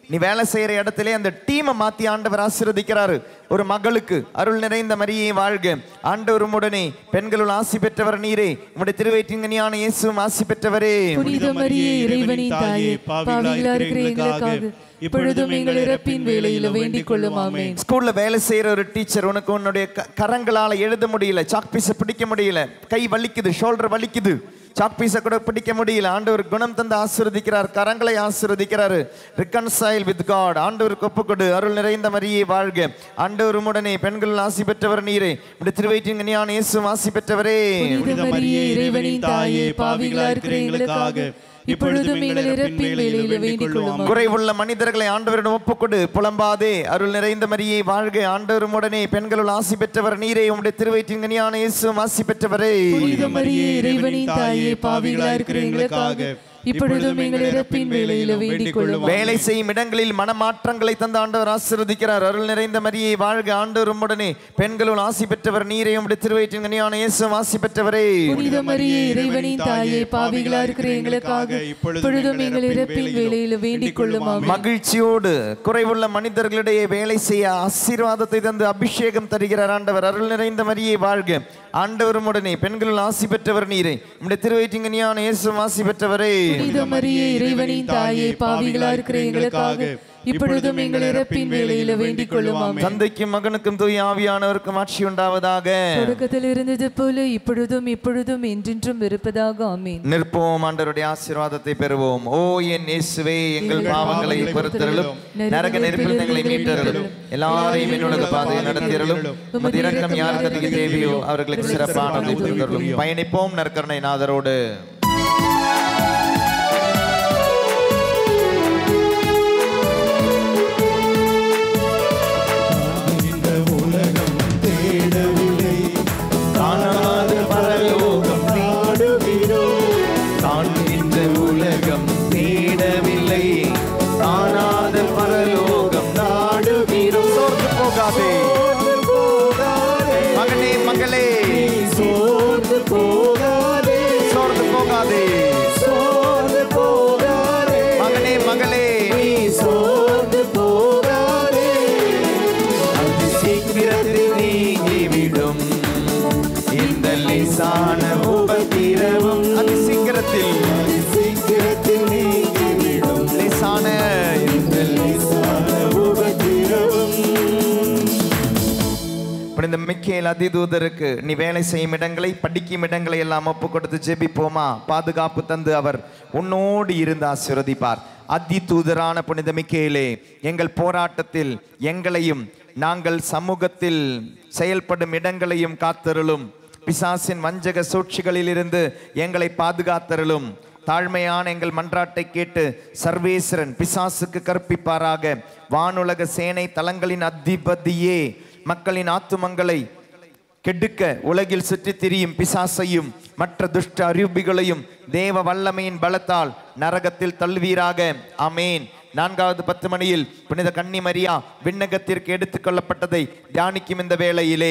நீ வேலை செய்யற இடத்திலே அந்த டீமை மாத்தி ஆண்டவர் ஆசீர்வதிக்கிறாரு ஒரு மகளுக்கு அருள் நிறைந்த மரியை வாழ்க ஆண்டவரும் உடனே பெண்களுள் ஆசி பெற்றவர் நீரே உம்முடைய திருவயிற்றின் இயேசுவும் ஆசி பெற்றவரே புனித மரியே இறைவனின் தாயே பாவிகளா இருக்கிற எங்களுக்காக இப்பொழுதும் எங்கள் இறப்பின் வேளையில வேண்டிக் கொள்ளும் ஆமென் ஸ்கூல்ல வேலை செய்யற ஒரு டீச்சர் உனக்கு உன்னுடைய க- கரங்களால எழுத முடியல சாக் பீஸை பிடிக்க முடியல கை வலிக்குது ஷோல்டர் வலிக்குது சாக் பீஸை கூட பிடிக்க முடியல ஆண்டவர் குணம் தந்து ஆசீர்வதிக்கிறார் கரங்களை ஆசீர்வதிக்கிறாரு ரிகன்சைல் வித் காட் ஆண்டவருக்கு ஒப்புக்கொடு அருள் நிறைந்த மரியே வாழ்க ஆண்டவர் உடனே பெண்கள் ஆசி பெற்றவர் நீரே உடைய திருவயிற்றின் ஞான இயேசுவும் ஆசி பெற்றவரே புனித மரியே இறைவனின் தாயே பாவிகளா இருக்கிற எங்களுக்காக இப்பொழுதும் எங்கள் இறப்பின் வேளையில வேண்டிக் கொள்ளும் ஆமென். குறைவுள்ள மனிதர்களை ஆண்டவரிடம் ஒப்புக்கொடு புலம்பாதே அருள் நிறைந்த மரியே வாழ்க ஆண்டவரும் உடனே பெண்களுள் ஆசி பெற்றவர் நீரே உம்முடைய திருவயிற்றின் ஞான இயேசுவும் ஆசி பெற்றவரே புனித மரியே இறைவனின் தாயே பாவிகளா இருக்கிற எங்களுக்காக இப்பொழுதும் எங்கள் இறப்பின் வேளையில வேண்டிக் கொள்ளும் ஆமென். வேலை செய்யும் இடங்களில் மனமாற்றங்களை தந்த ஆண்டவர் ஆசீர்வதிக்கிறார் அருள் நிறைந்த மரியை வாழ்க ஆண்டவர் உம்முடனே பெண்களுள் ஆசி பெற்றவர் நீரே உம்முடைய திருவயிற்றின் கனியான இயேசு ஆசி பெற்றவரே புனித மரியே இறைவனின் தாயே பாவிகளா இருக்கிற எங்களுக்காக இப்பொழுதும் எங்கள் இறப்பின் வேளையில வேண்டிக் கொள்ளும் ஆமென். மகிழ்ச்சியோடு குறைவுள்ள மனிதர்களிடையே வேலை செய்ய ஆசீர்வாதத்தை தந்து அபிஷேகம் தருகிறார் ஆண்டவர் அருள் நிறைந்த மரியை வாழ்க ஆண்டவரும் உடனே பெண்களுள் ஆசி பெற்றவர் நீரே உம்முடைய திருவயிற்றின் கனியான இயேசு ஆசி பெற்றவரே புனித மரியே இறைவனின் தாயே பாவிகளா இருக்கிற எங்களுக்காக இப்பொழுதும் எங்கள் இறப்பின் வேளையில வேண்டிக் கொள்ளும் ஆமென். தந்தைக்கும் மகனுக்கும் தூய ஆவியானவருக்கும் ஆட்சி உண்டாவதாக தொடக்கத்தில் இருந்தது போல இப்பொழுதும் இப்பொழுதும் என்றென்றும் இருப்பதாக ஆமீன் நிற்போம் ஆண்டவருடைய ஆசீர்வாதத்தை பெறுவோம் ஓ என் இயேசுவே எங்கள் பாவங்களை பொறுத்தருளும் நரக நெருப்பில் எங்களை மீட்டருளும் எல்லாரையும் என்னுடைய பாதையை நடத்தியருளும் உமது இரக்கம் யாருக்கு அதிக தேவையோ அவர்களுக்கு சிறப்பானதை புரிந்தருளும் பயணிப்போம் நற்கருணை நாதரோடு இந்த உலகம் தேடவில்லை காணாத பரலோகம் நாடுகிறோம் காண்கின்ற உலகம் தேடவில்லை காணாத பரலோகம் நாடுகிறோம் சோர்ந்து போகாதே மகனே மகளே சோர்ந்து போகாதே சோர்ந்து போகாதே சோர்ந்து போகாதே மகனே மகளே நீ சோர்ந்து போகாதே அது சீக்கிரத்தில் நீங்கிவிடும் இந்த லேசான உபத்திரவும் அது சீக்கிரத்தில் சீக்கிரத்தில் நீங்கிவிடும் லேசான இந்த உபத்திரவும் புனித மிக்கேல் அதிதூதருக்கு நீ வேலை செய்யும் இடங்களை படிக்கும் இடங்களை எல்லாம் ஒப்பு கொடுத்து ஜெபிப்போமா பாதுகாப்பு தந்து அவர் உன்னோடு இருந்து ஆசீர்வதிப்பார் அதி தூதரான புனித மிக்கேலே எங்கள் போராட்டத்தில் எங்களையும் நாங்கள் சமூகத்தில் செயல்படும் இடங்களையும் காத்தருளும் பிசாசின் வஞ்சக சூழ்ச்சிகளிலிருந்து எங்களை பாதுகாத்தருளும் தாழ்மையான எங்கள் மன்றாட்டை கேட்டு சர்வேஸ்வரன் பிசாசுக்கு கற்பிப்பாராக வானுலக சேனை தலங்களின் அதிபதியே மக்களின் ஆத்துமங்களை கெடுக்க உலகில் சுற்றித் திரியும் பிசாசையும் மற்ற துஷ்ட அரூபிகளையும் தேவ வல்லமையின் பலத்தால் நரகத்தில் தள்ளுவீராக ஆமேன் நான்காவது பத்து மணியில் புனித கன்னி மரியா விண்ணகத்திற்கு எடுத்துக்கொள்ளப்பட்டதை தியானிக்கும் இந்த வேளையிலே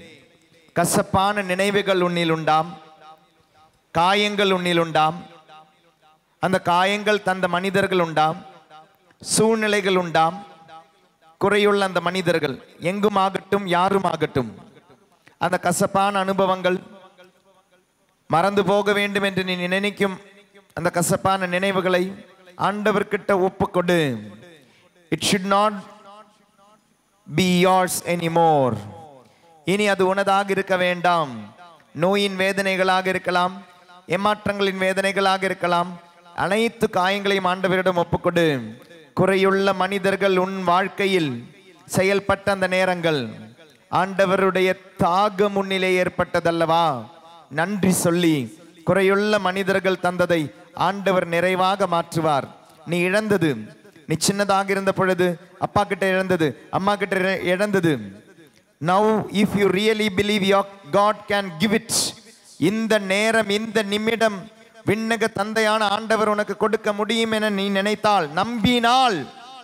கசப்பான நினைவுகள் உன்னில் உண்டாம் காயங்கள் உன்னில் உண்டாம் அந்த காயங்கள் தந்த மனிதர்கள் உண்டாம் சூழ்நிலைகள் உண்டாம் குறையுள்ள அந்த மனிதர்கள் எங்கும் ஆகட்டும் யாரும் ஆகட்டும் அந்த கசப்பான அனுபவங்கள் மறந்து போக வேண்டும் என்று நீ நினைக்கும் அந்த கசப்பான நினைவுகளை ஆண்டவர்கிட்ட ஒப்புக்கொடு it should not be yours anymore இனி அது உனதாக இருக்க வேண்டாம் நோயின் வேதனைகளாக இருக்கலாம் ஏமாற்றங்களின் வேதனைகளாக இருக்கலாம் அனைத்து காயங்களையும் ஆண்டவரிடம் ஒப்புக்கொடு குறையுள்ள மனிதர்கள் உன் வாழ்க்கையில் செயல்பட்ட அந்த நேரங்கள் ஆண்டவருடைய தாக முன்னிலே ஏற்பட்டதல்லவா நன்றி சொல்லி குறையுள்ள மனிதர்கள் தந்ததை ஆண்டவர் நிறைவாக மாற்றுவார் நீ இழந்தது நீ சின்னதாக இருந்த பொழுது அப்பா கிட்ட இழந்தது அம்மா கிட்ட இழ- இழந்தது now if you really believe your God can give it இந்த நேரம் இந்த நிமிடம் விண்ணக தந்தையான ஆண்டவர் உனக்கு கொடுக்க முடியும் என நீ நினைத்தால் நம்பினால்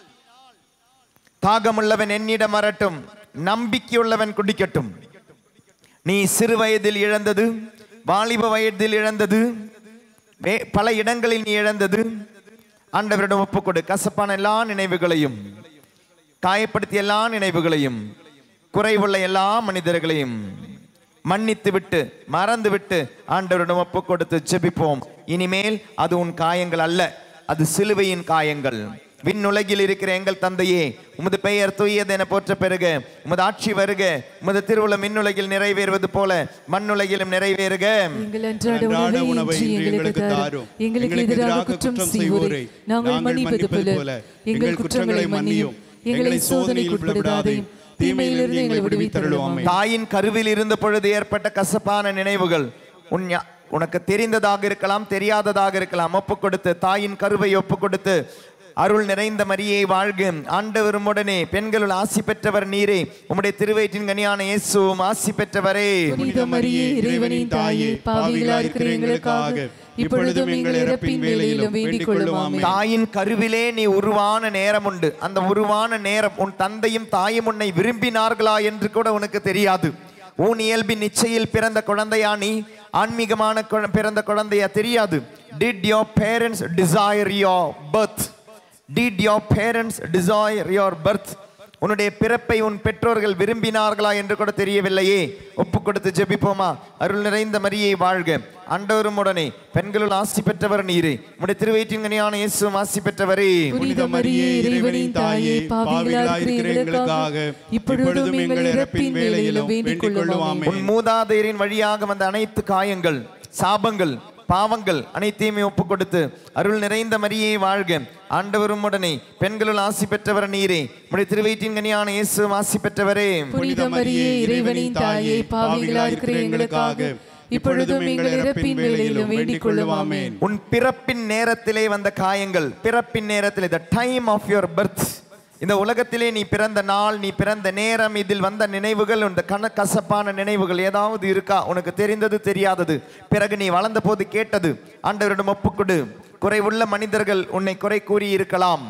தாகமுள்ளவன் என்னிடம் வரட்டும் நம்பிக்கையுள்ளவன் குடிக்கட்டும் நீ சிறு வயதில் இழந்தது வாலிப வயதில் இழந்தது வே- பல இடங்களில் நீ இழந்தது ஆண்டவரிடம் ஒப்புக்கொடு கசப்பான எல்லா நினைவுகளையும் காயப்படுத்திய எல்லா நினைவுகளையும் குறைவுள்ள எல்லா மனிதர்களையும் மன்னித்து விட்டு மறந்து விட்டு ஆண்டவரிடம் ஒப்பு கொடுத்து ஜெபிப்போம் இனிமேல் அது உன் காயங்கள் அல்ல அது சிலுவையின் காயங்கள் விண்ணுலகில் இருக்கிற எங்கள் தந்தையே உமது பெயர் தூயது என போற்ற பெருக உமது ஆட்சி வருக உமது திருவுள மின்னுலகில் நிறைவேறுவது போல மண்ணுலகிலும் நிறைவேறுக எங்கள் அன்றாட உணவை இன்று எங்களுக்கு தாரும் எங்களுக்கு எதிராக குற்றம் செய்வோரை நாங்கள் மன்னிப்பது போல எங்கள் குற்றங்களை மன்னியும் எங்களை சோதனைக்கு உட்படுத்தாதையும் தீமையிலிருந்து எங்களை விடுவித்தருளுவாமே தாயின் கருவில் இருந்த பொழுது ஏற்பட்ட கசப்பான நினைவுகள் உன் ஞா- உனக்கு தெரிந்ததாக இருக்கலாம் தெரியாததாக இருக்கலாம் ஒப்பு கொடுத்து தாயின் கருவை ஒப்பு கொடுத்து அருள் நிறைந்த மரியை வாழ்க ஆண்டவரும் உடனே பெண்களுள் ஆசி பெற்றவர் நீரே உம்முடைய திருவயிற்றின் கனியான இயேசுவும் ஆசி பெற்றவரே புனித மரியே இறைவனின் தாயே பாவிகளா இருக்கிற எங்களுக்காக இப்பொழுதும் எங்கள் இறப்பின் வேளையிலும் வேண்டிக் கொள்ளுமாமே தாயின் கருவிலே நீ உருவான நேரம் உண்டு அந்த உருவான நேரம் உன் தந்தையும் தாயும் உன்னை விரும்பினார்களா என்று கூட உனக்கு தெரியாது உன் இயல்பின் நிச்சயில் பிறந்த குழந்தையா நீ ஆன்மீகமான குழ- பிறந்த குழந்தையா தெரியாது did your parents desire your birth did your parents desire your birth உன்னுடைய பிறப்பை உன் பெற்றோர்கள் விரும்பினார்களா என்று கூட தெரியவில்லையே ஒப்பு கொடுத்து ஜெபிப்போமா அருள் நிறைந்த மரியை வாழ்க ஆண்டவரும் உடனே பெண்களுள் ஆசி பெற்றவர் நீரே உடைய திருவயிற்றின் கனியான இயேசுவும் ஆசி பெற்றவரே புனித மரியே இறைவனின் தாயே பாவிகளா இருக்கிற எங்களுக்காக இப்பொழுதும் எங்கள் இறப்பின் வேளையிலும் வேண்டிக் கொள்ளுமாமே உன் மூதாதையரின் வழியாக வந்த அனைத்து காயங்கள் சாபங்கள் பாவங்கள் அனைத்தையுமே ஒப்பு கொடுத்து அருள் நிறைந்த மரியை வாழ்க ஆண்டவரும் உடனே பெண்களுள் ஆசி பெற்றவர் நீரே உடைய திருவயிற்றின் கனியான இயேசுவும் ஆசி பெற்றவரே புனித மரியே இறைவனின் தாயே பாவிகளா இருக்கிற எங்களுக்காக இப்பொழுதும் எங்கள் இறப்பின் வேளையிலும் வேண்டிக் கொள்ளுமாமே உன் பிறப்பின் நேரத்திலே வந்த காயங்கள் பிறப்பின் நேரத்திலே the time of your birth இந்த உலகத்திலே நீ பிறந்த நாள் நீ பிறந்த நேரம் இதில் வந்த நினைவுகள் இந்த கன கசப்பான நினைவுகள் ஏதாவது இருக்கா உனக்கு தெரிந்தது தெரியாதது பிறகு நீ வளர்ந்த போது கேட்டது ஆண்டவரிடம் ஒப்புக்கொடு குறைவுள்ள மனிதர்கள் உன்னை குறை கூறி இருக்கலாம்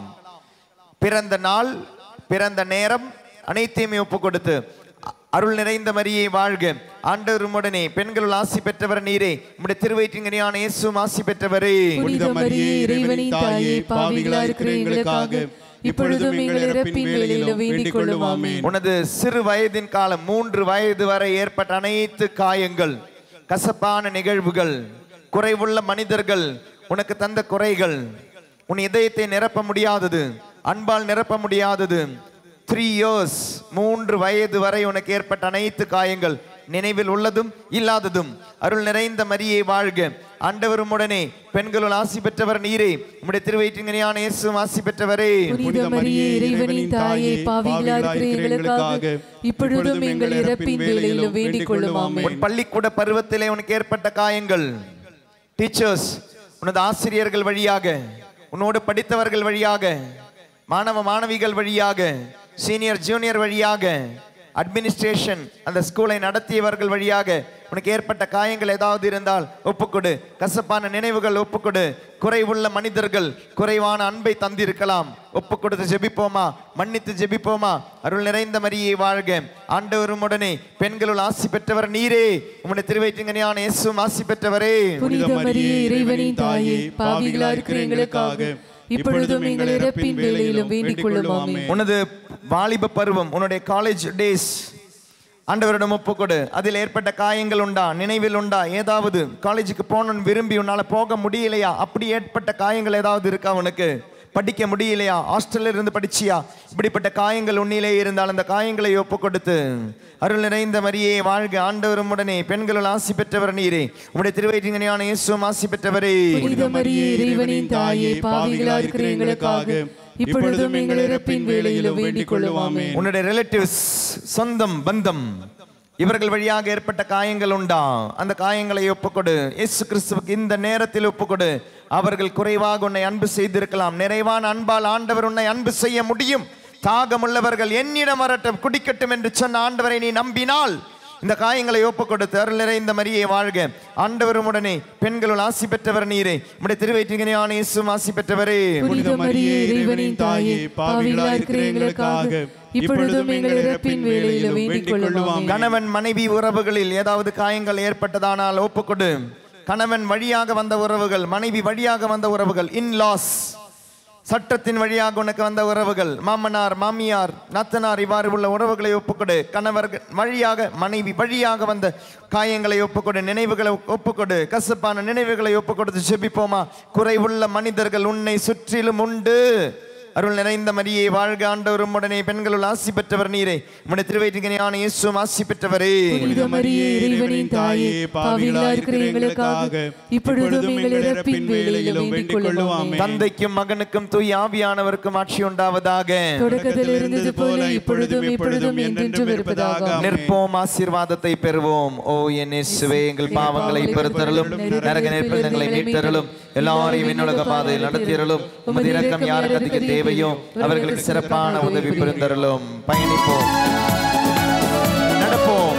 பிறந்த நாள் பிறந்த நேரம் அனைத்தையுமே ஒப்பு கொடுத்து அ- அருள் நிறைந்த மரியை வாழ்க ஆண்டவருமுடனே பெண்களுள் ஆசி பெற்றவர் நீரே உம்முடைய திருவயிற்றின் கனியான இயேசுவும் ஆசி பெற்றவரே புனித மரியே இறைவனின் தாயே பாவிகளா இருக்கிற எங்களுக்காக இப்பொழுதும் எங்கள் இறப்பின் வேளையிலும் வேண்டிக் கொள்ளுமாமே உனது சிறு வயதின் காலம் மூன்று வயது வரை ஏற்பட்ட அனைத்து காயங்கள் கசப்பான நிகழ்வுகள் குறைவுள்ள மனிதர்கள் உனக்கு தந்த குறைகள் உன் இதயத்தை நிரப்ப முடியாதது அன்பால் நிரப்ப முடியாதது த்ரீ இயர்ஸ் மூன்று வயது வரை உனக்கு ஏற்பட்ட அனைத்து காயங்கள் நினைவில் உள்ளதும் இல்லாததும் அருள் நிறைந்த மரியை வாழ்க ஆண்டவரும் உடனே பெண்களுள் ஆசி பெற்றவர் நீரே உம்முடைய திருவயிற்றின் கனியான இயேசுவும் ஆசி பெற்றவரே புனித மரியே இறைவனின் தாயே பாவிகளா இருக்கிற எங்களுக்காக இப்பொழுதும் எங்கள் இறப்பின் வேளையிலும் வேண்டிக் கொள்ளுமாமே உன் பள்ளிக்கூட பருவத்திலே உனக்கு ஏற்பட்ட காயங்கள் டீச்சர்ஸ் உனது ஆசிரியர்கள் வழியாக உன்னோடு படித்தவர்கள் வழியாக மாணவ மாணவிகள் வழியாக சீனியர் ஜூனியர் வழியாக அட்மினிஸ்ட்ரேஷன் அந்த ஸ்கூலை நடத்தியவர்கள் வழியாக உனக்கு ஏற்பட்ட காயங்கள் ஏதாவது இருந்தால் ஒப்புக்கொடு கசப்பான நினைவுகள் ஒப்புக்கொடு குறைவுள்ள மனிதர்கள் குறைவான அன்பை தந்திருக்கலாம் ஒப்பு கொடுத்து ஜெபிப்போமா மன்னித்து ஜெபிப்போமா அருள் நிறைந்த மரியை வாழ்க ஆண்டவரும் உடனே பெண்களுள் ஆசி பெற்றவர் நீரே உம்முடைய திருவயிற்றின் கனியான இயேசுவும் ஆசி பெற்றவரே புனித மரியே இறைவனின் தாயே பாவிகளா இருக்கிற எங்களுக்காக இப்பொழுதும் எங்கள் இறப்பின் வேளையிலும் வேண்டிக் கொள்ளுமாமே உனது வாலிப பருவம் உன்னுடைய காலேஜ் டேஸ் ஆண்டவரிடம் ஒப்புக்கொடு அதில் ஏற்பட்ட காயங்கள் உண்டா நினைவில் உண்டா ஏதாவது காலேஜுக்கு போகணும்னு விரும்பி உன்னால போக முடியலையா அப்படி ஏற்பட்ட காயங்கள் ஏதாவது இருக்கா உனக்கு படிக்க முடியலையா ஹாஸ்டல்ல இருந்து படிச்சியா இப்படிப்பட்ட காயங்கள் உன்னிலே இருந்தால் அந்த காயங்களை ஒப்பு கொடுத்து அருள் நிறைந்த மரியே வாழ்க ஆண்டவரும் உடனே பெண்களுள் ஆசி பெற்றவர் நீரே உடைய திருவயிற்றின் இயேசுவும் ஆசி பெற்றவரே புனித மரியே இறைவனின் தாயே பாவிகளா இருக்கிற எங்களுக்காக இப்பொழுதும் எங்கள் இறப்பின் வேளையிலும் வேண்டிக் கொள்ளுமாமே உன்னுடைய ரிலேட்டிவ்ஸ் சொந்தம் பந்தம் இவர்கள் வழியாக ஏற்பட்ட காயங்கள் உண்டா அந்த காயங்களை ஒப்புக்கொடு இயேசு கிறிஸ்துவுக்கு இந்த நேரத்தில் ஒப்புக்கொடு அவர்கள் குறைவாக உன்னை அன்பு செய்திருக்கலாம் நிறைவான அன்பால் ஆண்டவர் உன்னை அன்பு செய்ய முடியும் தாகமுள்ளவர்கள் என்னிடம் வரட்டும் குடிக்கட்டும் என்று சொன்ன ஆண்டவரை நீ நம்பினால் இந்த காயங்களை ஒப்புக் கொடுத்து அருள் நிறைந்த மரியை வாழ்க ஆண்டவரும் உடனே பெண்களுள் ஆசி பெற்றவர் நீரே உடைய திருவயிற்றின் இயேசுவும் ஆசி பெற்றவரே புனித மரியே இறைவனின் தாயே பாவிகளா இருக்கிற எங்களுக்காக இப்பொழுதும் எங்கள் இறப்பின் வேளையிலும் வேண்டிக் கொள்ளுமாமே கணவன் மனைவி உறவுகளில் ஏதாவது காயங்கள் ஏற்பட்டதானால் ஒப்புக்கொடு கணவன் வழியாக வந்த உறவுகள் மனைவி வழியாக வந்த உறவுகள் இன் லாஸ் சட்டத்தின் வழியாக உனக்கு வந்த உறவுகள் மாமனார் மாமியார் நாத்தனார் இவ்வாறு உள்ள உறவுகளை ஒப்புக்கொடு கணவர்கள் வழியாக மனைவி வழியாக வந்த காயங்களை ஒப்புக்கொடு நினைவுகளை ஒப்புக்கொடு கசப்பான நினைவுகளை ஒப்புக்கொடுத்து செபிப்போமா குறைவுள்ள மனிதர்கள் உன்னை சுற்றிலும் உண்டு அருள் நிறைந்த மரியே வாழ்க ஆண்டவரும் உடனே பெண்களுள் ஆசி பெற்றவர் நீரே உடைய திருவயிற்றுக்கணியான இயேசுவும் ஆசி பெற்றவரே புனித மரியே இறைவனின் தாயே பாவிகளாய் இருக்கிற எங்களுக்காக இப்பொழுதும் எங்கள் இறப்பின் வேளையிலும் வேண்டிக் கொள்ளும் ஆமென். தந்தைக்கும் மகனுக்கும் தூய் ஆவியானவருக்கும் ஆட்சி உண்டாவதாக தொடக்கத்தில் இருந்தது போல இப்பொழுதும் இப்பொழுதும் என்றென்றும் இருப்பதாக ஆமென். நிற்போம் ஆசீர்வாதத்தை பெறுவோம் ஓ என் இயேசுவே எங்கள் பாவங்களை பெருத்தருளும் நரக நெருப்பங்களை மீட்டருளும் எல்லாரையும் விண்ணுலக பாதையில் நடத்தியருளும் உமது இரக்கம் யாருக்கு அதிக தேவையோ அவர்களுக்கு சிறப்பான உதவி பெருந்தருளும் பயணிப்போம் நடப்போம்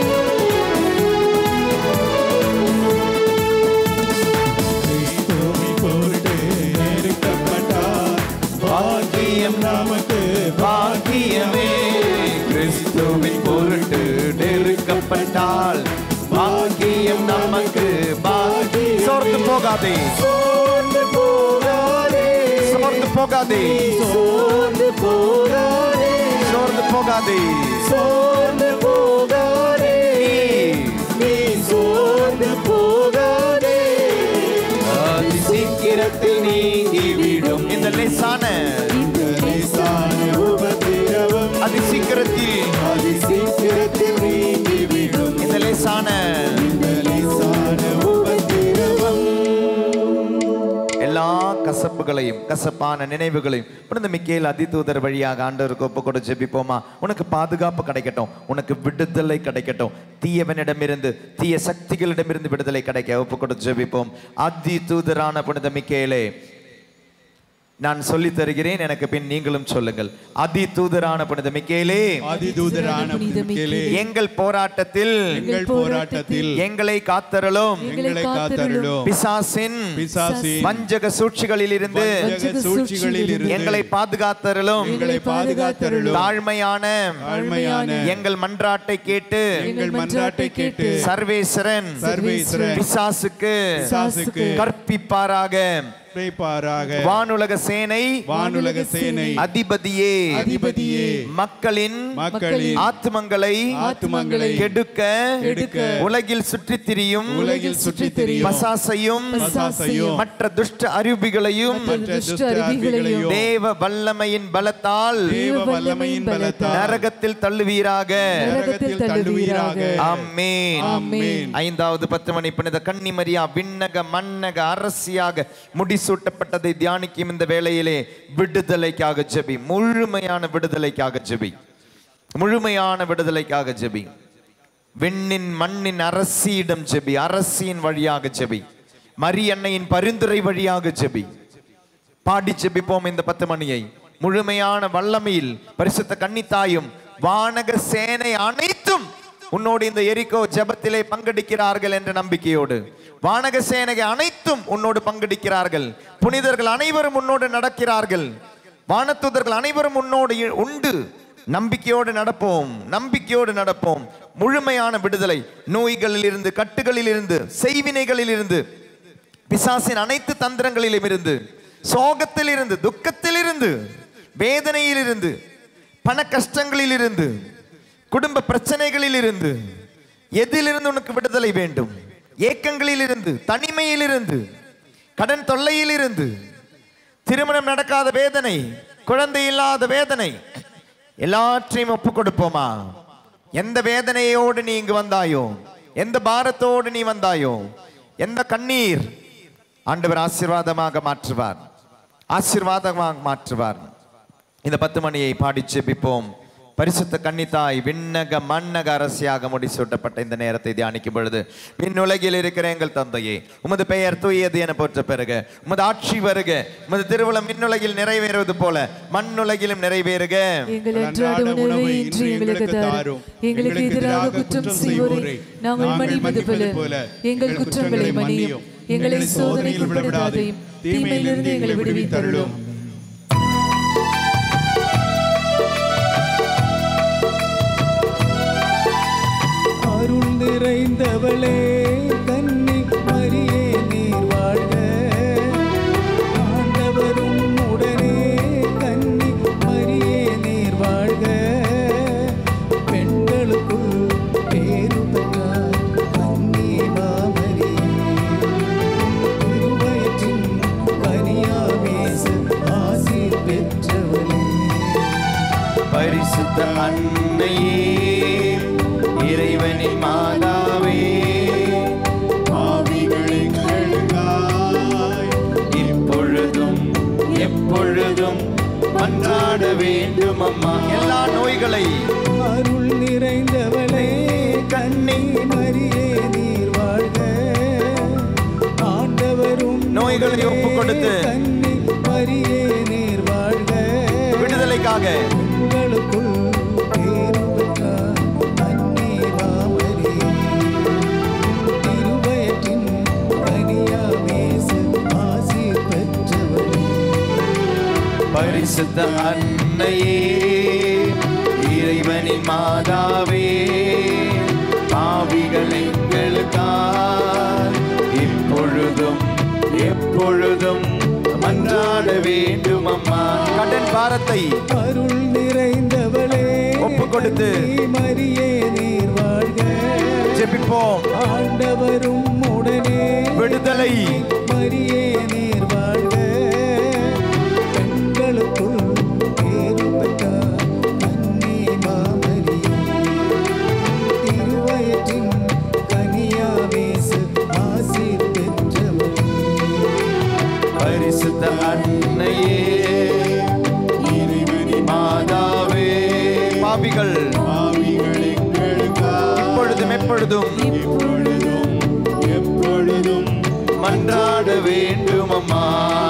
கிறிஸ்துவை பொருட்டு நெருக்கப்பட்டார். பாக்கியம் நமக்கு பாக்கியமே கிறிஸ்துவின் பொருட்டு நெருக்கப்பட்டால் பாக்கியம் நமக்கு பாக்கி சோர்ந்து போகாதே சோர்ந்து போகாதே சோர்ந்து போகாதே சோர்ந்து போகாதே சோர்ந்து போகாதே சோர்ந்து போகாதே நீ சோர்ந்து போகாதே அதி சீக்கிரத்தில் நீங்கிவிடும் இந்த லேசான இந்த லேசான உபத்திரவம் அதி சீக்கிரத்தில் அதி சீக்கிரத்தில் நீங்கிவிடும் இந்த லேசான இந்த லேசான உபத்திரவம் எல்லா கசப்புகளையும் கசப்பான நினைவுகளையும் புனித மிக்கேல் அதிதூதர் வழியாக ஆண்டவருக்கு ஒப்பு கொடு ஜெபிப்போமா உனக்கு பாதுகாப்பு கிடைக்கட்டும் உனக்கு விடுதலை கிடைக்கட்டும் தீயவனிடமிருந்து தீய சக்திகளிடமிருந்து விடுதலை கிடைக்க ஒப்பு கொடு ஜெபிப்போம் அதிதூதரான புனித மிக்கேலே நான் சொல்லித் தருகிறேன் எனக்கு பின் நீங்களும் சொல்லுங்கள் அதிதூதரான புனித மிக்கேலே அதிதூதரான மிக்கேலே, எங்கள் போராட்டத்தில் எங்கள் போராட்டத்தில் எங்களை காத்தருளும் எங்களை காத்தருளும் பிசாசின் பிசாசின் வஞ்சக சூழ்ச்சிகளில் இருந்து வஞ்சக சூழ்ச்சிகளில் இருந்து எங்களை பாதுகாத்தருளும் எங்களை பாதுகாத்தருளும் தாழ்மையான தாழ்மையான எங்கள் மன்றாட்டை கேட்டு எங்கள் மன்றாட்டை கேட்டு சர்வேஸ்வரன் சர்வேஸ்வரன் பிசாசுக்கு பிசாசுக்கு கற்பிப்பாராக பிழைப்பாராக வானுலக சேனை வானுலக சேனை அதிபதியே அதிபதியே மக்களின் மக்களின் ஆத்துமங்களை ஆத்துமங்களை கெடுக்க கெடுக்க உலகில் சுற்றித் திரியும் உலகில் சுற்றித் திரியும் பசாசையும் பசாசையும் மற்ற துஷ்ட அறிவிகளையும் மற்ற துஷ்ட அறிவிகளையும் தேவ வல்லமையின் பலத்தால் தேவ வல்லமையின் பலத்தால் நரகத்தில் தள்ளுவீராக நரகத்தில் தள்ளுவீராக ஆமென் ஆமென். ஐந்தாவது பத்து மணி புனித கன்னிமரியா விண்ணக மன்னக அரசியாக முடிசூட்டப்பட்டதை தியானிக்கும் இந்த வேளையிலே விடுதலைக்காக ஜெபி முழுமையான விடுதலைக்காக ஜெபி முழுமையான விடுதலைக்காக ஜெபி விண்ணின் மண்ணின் அரசியிடம் ஜெபி அரசியின் வழியாக ஜெபி மரியன்னையின் பரிந்துரை வழியாக ஜெபி பாடி ஜெபிப்போம் இந்த பத்து மணியை முழுமையான வல்லமையில் பரிசுத்த கன்னித்தாயும் வானக சேனை அனைத்தும் உன்னோடு இந்த எரிகோ ஜெபத்திலே பங்கெடுக்கிறார்கள் என்ற நம்பிக்கையோடு வானக சேனை அனைத்தும் உன்னோடு பங்கெடுக்கிறார்கள் புனிதர்கள் அனைவரும் உன்னோடு நடக்கிறார்கள் வானத்துதர்கள் அனைவரும் உன்னோடு இ- உண்டு நம்பிக்கையோடு நடப்போம் நம்பிக்கையோடு நடப்போம் முழுமையான விடுதலை நோய்களில் இருந்து கட்டுகளில் இருந்து செய்வினைகளில் இருந்து பிசாசின் அனைத்து தந்திரங்களிலும் இருந்து சோகத்தில் இருந்து துக்கத்தில் இருந்து வேதனையில் இருந்து பண கஷ்டங்களில் இருந்து குடும்ப பிரச்சனைகளில் இருந்து எதிலிருந்து உனக்கு விடுதலை வேண்டும் ஏக்கங்களில் இருந்து தனிமையில் இருந்து கடன் தொல்லையில் இருந்து திருமணம் நடக்காத வேதனை குழந்தை இல்லாத வேதனை எல்லாற்றையும் ஒப்பு கொடுப்போமா எந்த வேதனையோடு நீ இங்கு வந்தாயோ எந்த பாரத்தோடு நீ வந்தாயோ எந்த கண்ணீர் ஆண்டவர் ஆசீர்வாதமாக மாற்றுவார் ஆசீர்வாதமாக மாற்றுவார் இந்த பத்து மணியை பாடி ஜெபிப்போம் பரிசுத்த கன்னித்தாய் விண்ணக மண்ணக அரசியாக முடிசூட்டப்பட்ட இந்த நேரத்தை தியானிக்கும் பொழுது விண்ணுலகில் இருக்கிற எங்கள் தந்தையே உமது பெயர் தூயது என போற்ற பெறுக உமது ஆட்சி வருக உமது திருவிழம் விண்ணுலகில் நிறைவேறுவது போல மண்ணுலகிலும் நிறைவேறுக எங்கள் அன்றாட உணவை இன்று எங்களுக்கு தாரும் எங்களுக்கு எதிராக குற்றம் செய்வோரை நாங்கள் மன்னிப்பது போல எங்கள் குற்றங்களை மன்னியும் எங்களை சோதனையில் விடவிடாதையும் தீமையிலிருந்து எங்களை விடுவித்தருளும் அருள் நிறைந்தவளே கன்னி மரியே நீர் வாழ்க ஆண்டவரும் உடனே பாவிகளை ஒப்புக் கொடுத்து கன்னி மரியே நீர் வாழ்க விடுதலைக்காக உங்களுக்குள் பேரு பெற்றார் அன்னி மாமரியே திருவயற்றின் கனியாமேசு ஆசி பெற்றவரே பரிசுத்த அன்னையே இறைவனின் மாதாவே பாவிகள் எங்களுக்காய் இப்பொழுதும் எப்பொழுதும் மன்றாட வேண்டும் அம்மா கடன் பாரத்தை அருள் நிறைந்தவளே ஒப்புக் கொடுத்து. கன்னி மரியே நீர் வாழ்க ஜெபிப்போம் ஆண்டவரும் உடனே விடுதலை மரியே நீர் வாழ்க பெண்களுக்குள் பேரு பெற்றார் கன்னி மாமரியே திருவயற்றின் கனியாவேசு ஆசி பெற்றவரே பரிசுத்த அன்னையே இறைவனின் மாதாவே பாவிகள் பாவிகள் எங்களுக்காய் இப்பொழுதும் எப்பொழுதும் இப்பொழுதும் எப்பொழுதும் மன்றாட வேண்டும் அம்மா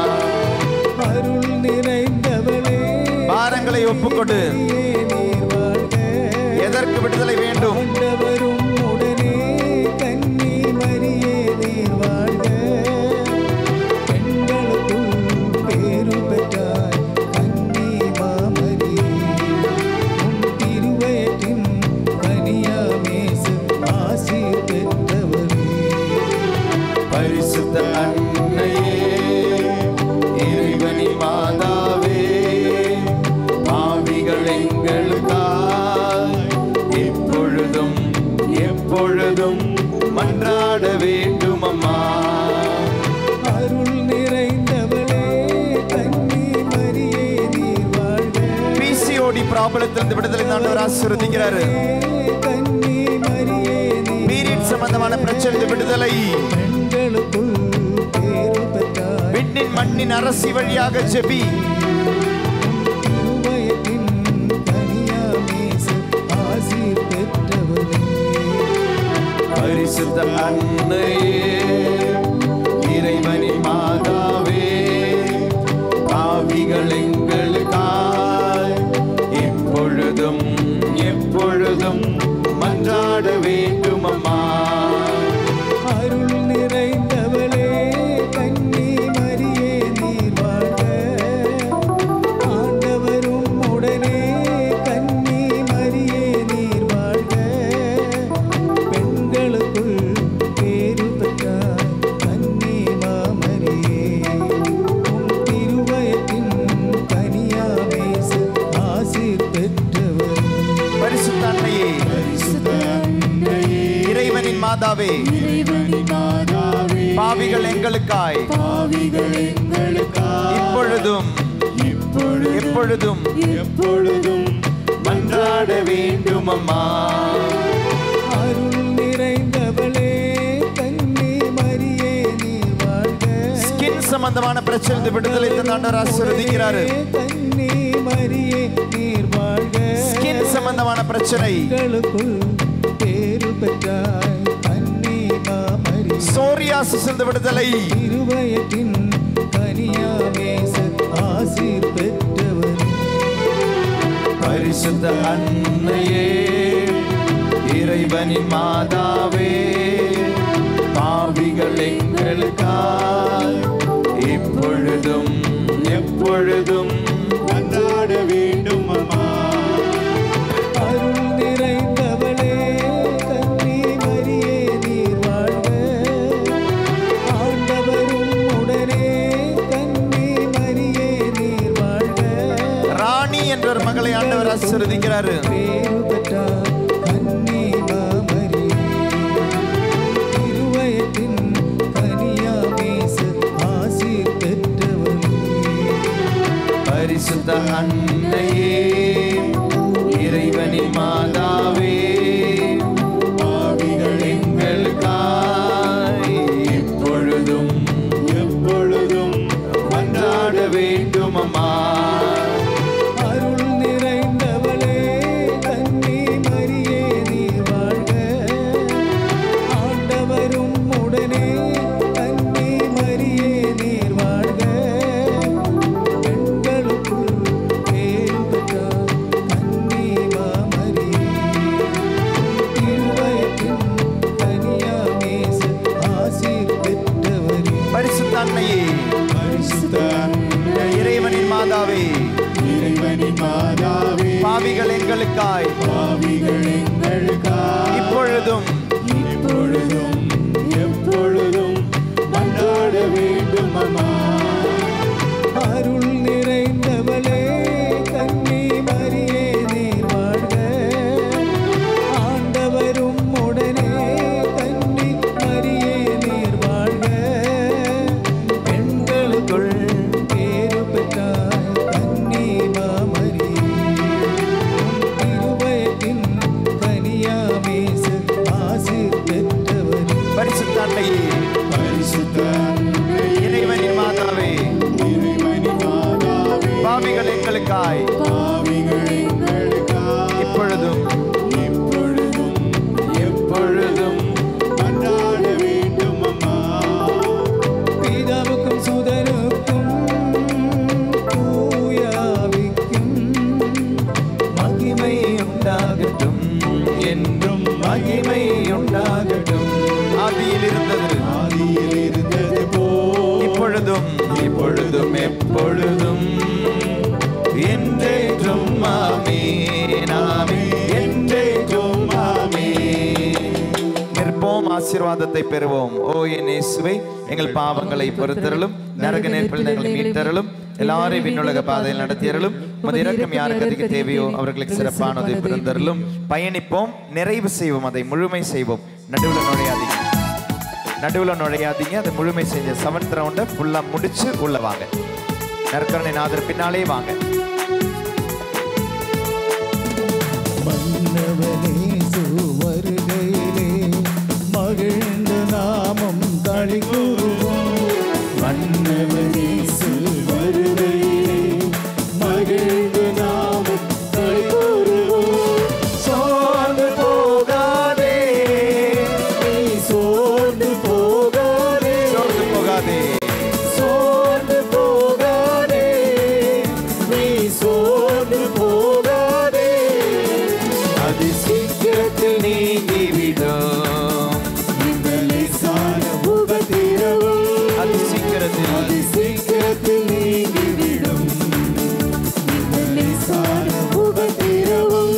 அருள் நிறைந்தவளே பாரங்களை ஒப்புக்கொடு மரியே நீர் வாழ்க எதற்கு விடுதலை வேண்டும் ஆண்டவரும் உடனே கன்னி மரியே நீர் வாழ்க பெண்களுக்குள் பேரு பெற்றாய் கன்னி மாமரியே உன் திருவயற்றின் கனியாமேசு ஆசி பெற்றவரே பரிசுத்த அன்னையே இறைவனின் மாதாவே பாவிகள் எங்களுக்காய் எப்பொழுதும் எப்பொழுதும் மன்றாட வேண்டும் அம்மா அருள் நிறைந்தவளே கன்னி மரியே நீர் வாழ்க பிசிஓடி ப்ராப்ளத்திலிருந்து விடுதலை ஆண்டவர் ஆசீர்வதிக்கிறாரு கன்னி மரியே நீர் பீரியட் சம்பந்தமான பிரச்சனை விடுதலை பெண்களுக்குள் பேரு பெற்றாய் விண்ணின் மண்ணின் அரசி வழியாக ஜெபி திருவயத்தின் கனியாமேசு ஆசி பெற்றவரே பரிசுத்த அன்னையே இறைவனின் மாதாவே பாவிகள் எங்களுக்காய் எப்பொழுதும் எப்பொழுதும் மன்றாட வேண்டும் அம்மா அருள் நிறைந்தவளே கன்னி மரியே நீர் வாழ்க ஆண்டவரும் உடனே கன்னி மரியே நீர் வாழ்க பெண்களுக்குள் பேரு பெற்றாய் கன்னி மாமரியே உன் திருவயத்தின் கனியாமேசு ஆசீர் பெற்றவர் பரிசுத்த அன்னையே இறைவனின் மாதாவே பாவிகள் எங்களுக்காய் பாவிகள் எங்களுக்காய் இப்பொழுதும் இப்பொழுதும் எப்பொழுதும் எப்பொழுதும் மன்றாட வேண்டும் அம்மா அருள் நிறைந்தவளே கன்னி மரியே நீர் வாழ்க ஸ்கின் சம்பந்தமான பிரச்சனை விடுதலை தந்தாண்டவர் ஆசீர்வதிக்கிறாரு கன்னி மரியே நீர் வாழ்க ஸ்கின் சம்பந்தமான பிரச்சனை எங்களுக்குள் பேரு பெற்றாய் அன்னி மாமரி சோரியாசிஸ் விடுதலை திருவயத்தின் கனியாமேச ஆசீர் பெற்றவர் பரிசுத்த அன்னையே இறைவனின் மாதாவே பாவிகள் எங்களுக்காய் இப்பொழுதும் எப்பொழுதும் மன்றாட வேண்டும் அம்மா அருள் நிறைந்தவளே கன்னி மரியே நீர் வாழ்க ஆண்டவரும் உடனே கன்னி மரியே நீர் வாழ்க ராணி என்ற ஒரு மகளை ஆண்டவர் ஆசீர்வதிக்கிறாரு பேரு பெற்றார் கன்னி மாமரியே திருவயத்தின் கனியாமேச ஆசீர் பெற்றவரே மகிமை உண்டாகட்டும் ஆதியில் இருந்தது ஆதியில் இருந்தது போ இப்பொழுதும் இப்பொழுதும் எப்பொழுதும் என்றென்றும் மாமே நாமே என்றென்றும் மாமே நிற்போம் ஆசீர்வாதத்தை பெறுவோம் ஓ என் இயேசுவே எங்கள் பாவங்களை பொறுத்தருளும் நரக நேர்ப்பில் எங்களை மீட்டருளும் எல்லாரையும் விண்ணுலக பாதையில் நடத்தியருளும் உமது இரக்கம் யாருக்கு அதிக தேவையோ அவர்களுக்கு சிறப்பானதை பிறந்தருளும் பயணிப்போம் நிறைவு செய்வோம் அதை முழுமை செய்வோம் நடுவில் நுழையாதீங்க நடுவில் நுழையாதீங்க அதை முழுமை செஞ்ச செவன்த் ரவுண்டை ஃபுல்லாக முடிச்சு உள்ள வாங்க நற்கரணை நாதர் பின்னாலே வாங்க மன்னவனேசு வருகையிலே மகிழ்ந்து நாமம் களி கூறுவோம் மன்னவனேசு வருகையிலே மகிழ்ந்து நாமம் களி கூறுவோம் சோர்ந்து போகாதே நீ சோர்ந்து போகாதே சோர்ந்து போகாதே சோர்ந்து போகாதே நீ சோர்ந்து போகாதே அது சீக்கிரத்தில் நீங்கிவிடும் இந்த லேசான உபத்திரவம் அது சீக்கிரத்தில் அது சீக்கிரத்தில் நீங்கிவிடும் இந்த லேசான உபத்திரவம்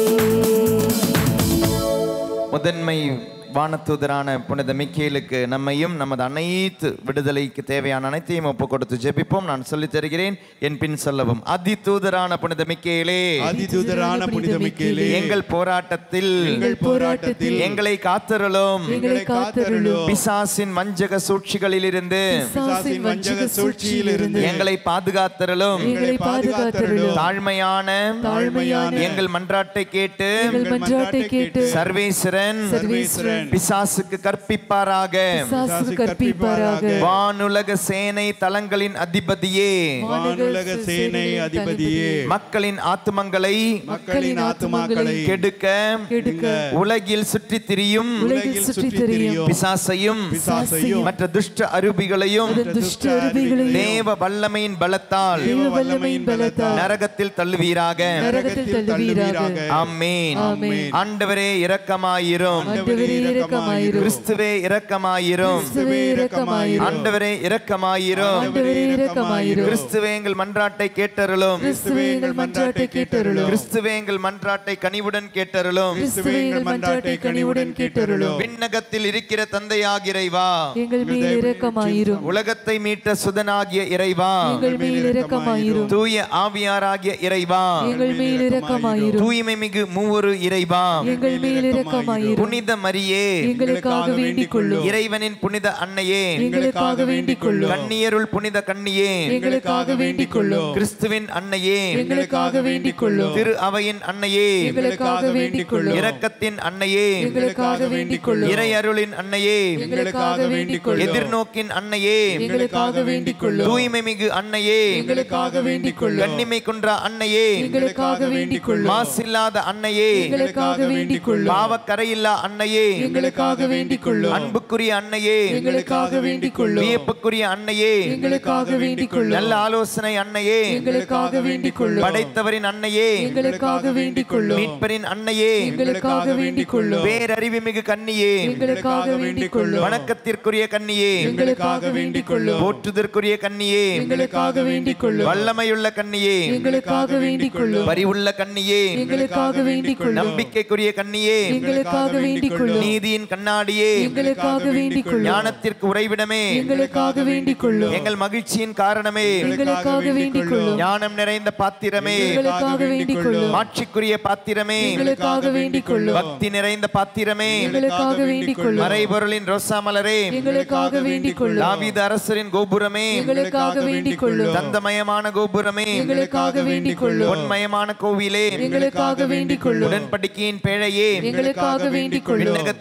முதன்மை வானதூதரான புனித மிக்கேலுக்கு நம்மையும் நமது அனைத்து விடுதலைக்கு தேவையான அனைத்தையும் ஒப்பு கொடுத்து ஜெபிப்போம் நான் சொல்லித் தருகிறேன் என் பின் சொல்லவும் அதி தூதரான புனித மிக்கேலே அதிதூதரான புனித மிக்கேலே எங்கள் போராட்டத்தில் எங்கள் போராட்டத்தில் எங்களை காத்தருளும் எங்களை காத்தருளும் பிசாசின் வஞ்சக சூழ்ச்சிகளிலிருந்து பிசாசின் வஞ்சக சூழ்ச்சியிலிருந்து எங்களை பாதுகாத்தருளும் எங்களை பாதுகாத்தருளும் தாழ்மையான தாழ்மையான எங்கள் மன்றாட்டை கேட்டு எங்கள் மன்றாட்டை கேட்டு சர்வேஸ்வரன் சர்வேஸ்வரன் பிசாசுக்கு கற்பிப்பாராக பிசாசு கற்பிப்பாராக வானுலக சேனை தலங்களின் அதிபதியே வானுலக சேனை அதிபதியே மக்களின் ஆத்துமங்களை மக்களின் ஆத்துமாக்களை கெடுக்க கெடுக்க உலகில் சுற்றித் திரியும் உலகில் சுற்றித் திரியும் பிசாசையும் பிசாசையும் மற்ற துஷ்ட அருபிகளையும் துஷ்ட அருவிகளையும் தேவ வல்லமையின் பலத்தால் தேவ வல்லமையின் பலத்தால் நரகத்தில் தள்ளுவீராக நரகத்தில் தள்ளுவீராக ஆமென் ஆமென். ஆண்டவரே இரக்கமாயிரும் ஆண்டவரே இரக்கமாயிரும் கிறிஸ்துவே இரக்கமாயிரும் கிறிஸ்துவே இரக்கமாயிரும் ஆண்டவரே இரக்கமாயிரும் ஆண்டவரே இரக்கமாயிரும் கிறிஸ்துவே எங்கள் மன்றாட்டை கேட்டருளும் கிறிஸ்துவே எங்கள் மன்றாட்டை கேட்டருளும் கிறிஸ்துவே எங்கள் மன்றாட்டை கனிவுடன் கேட்டருளும் கிறிஸ்துவே எங்கள் மன்றாட்டை கனிவுடன் கேட்டருளும் விண்ணகத்தில் இருக்கிற தந்தையாகிய இறைவா எங்கள் மேல் இரக்கமாயிரும் உலகத்தை மீட்ட சுதனாகிய இறைவா எங்கள் மேல் இரக்கமாயிரும் தூய ஆவியாராகிய இறைவா எங்கள் மேல் இரக்கமாயிரும் தூய்மை மிகு மூவரு இறைவா எங்கள் மேல் இரக்கமாயிரும் புனித மரியே எங்களுக்காக வேண்டிக் கொள்ளும் இறைவனின் புனித அன்னையே எங்களுக்காக வேண்டிக் கொள்ளும் கண்ணியருள் புனித கண்ணியே எங்களுக்காக வேண்டிக் கொள்ளும் கிறிஸ்துவின் அன்னையே எங்களுக்காக வேண்டிக் கொள்ளும் திரு அவையின் அன்னையே எங்களுக்காக வேண்டிக் கொள்ளும் இரக்கத்தின் அன்னையே எங்களுக்காக வேண்டிக் கொள்ளும் இறை அருளின் அன்னையே எங்களுக்காக வேண்டிக் கொள்ளும் எதிர்நோக்கின் அன்னையே எங்களுக்காக வேண்டிக் கொள்ளும் தூய்மை மிகு அன்னையே எங்களுக்காக வேண்டிக் கொள்ளும் கண்ணிமை குன்றா அன்னையே எங்களுக்காக வேண்டிக் கொள்ளும் மாசில்லாத அன்னையே எங்களுக்காக வேண்டிக் கொள்ளும் பாவக்கரையில்லா அன்னையே எங்களுக்காக வேண்டிக் கொள்ளும் அன்புக்குரிய அன்னையே எங்களுக்காக வேண்டிக் கொள்ளும் வியப்புக்குரிய அன்னையே எங்களுக்காக வேண்டிக் கொள்ளும் நல்ல ஆலோசனை அன்னையே எங்களுக்காக வேண்டிக் கொள்ளும் படைத்தவரின் அன்னையே எங்களுக்காக வேண்டிக் கொள்ளும் மீட்பரின் அன்னையே எங்களுக்காக வேண்டிக் கொள்ளும் பேரறிவு மிகு கன்னியே எங்களுக்காக வேண்டிக் கொள்ளும் வணக்கத்திற்குரிய கன்னியே எங்களுக்காக வேண்டிக் கொள்ளும் போற்றுதற்குரிய கன்னியே எங்களுக்காக வேண்டிக் கொள்ளும் வல்லமையுள்ள கன்னியே எங்களுக்காக வேண்டிக் கொள்ளும் பரிவுள்ள கன்னியே எங்களுக்காக வேண்டிக் கொள்ளும் நம்பிக்கைக்குரிய கன்னியே எங்களுக்காக வேண்டிக் கொள்ளும் நீதியின் கண்ணாடியே எங்களுக்காக வேண்டிக் கொள்ளும் ஞானத்திற்கு உறைவிடமே எங்களுக்காக வேண்டிக் கொள்ளும் எங்கள் மகிழ்ச்சியின் காரணமே எங்களுக்காக வேண்டிக் கொள்ளும் ஞானம் நிறைந்த பாத்திரமே எங்களுக்காக வேண்டிக் கொள்ளும் மாட்சிக்குரிய பாத்திரமே எங்களுக்காக வேண்டிக் கொள்ளும் பக்தி நிறைந்த பாத்திரமே எங்களுக்காக வேண்டிக் கொள்ளும் மறைபொருளின் ரோசா மலரே எங்களுக்காக வேண்டிக் கொள்ளும் தாவீது அரசரின் கோபுரமே எங்களுக்காக வேண்டிக் கொள்ளும் தந்தமயமான கோபுரமே எங்களுக்காக வேண்டிக் கொள்ளும் பொன்மயமான கோவிலே எங்களுக்காக வேண்டிக் கொள்ளும் உடன்படிக்கையின் பேழையே எங்களுக்காக வேண்டிக் கொள்ளும் விண்ணகத்தின்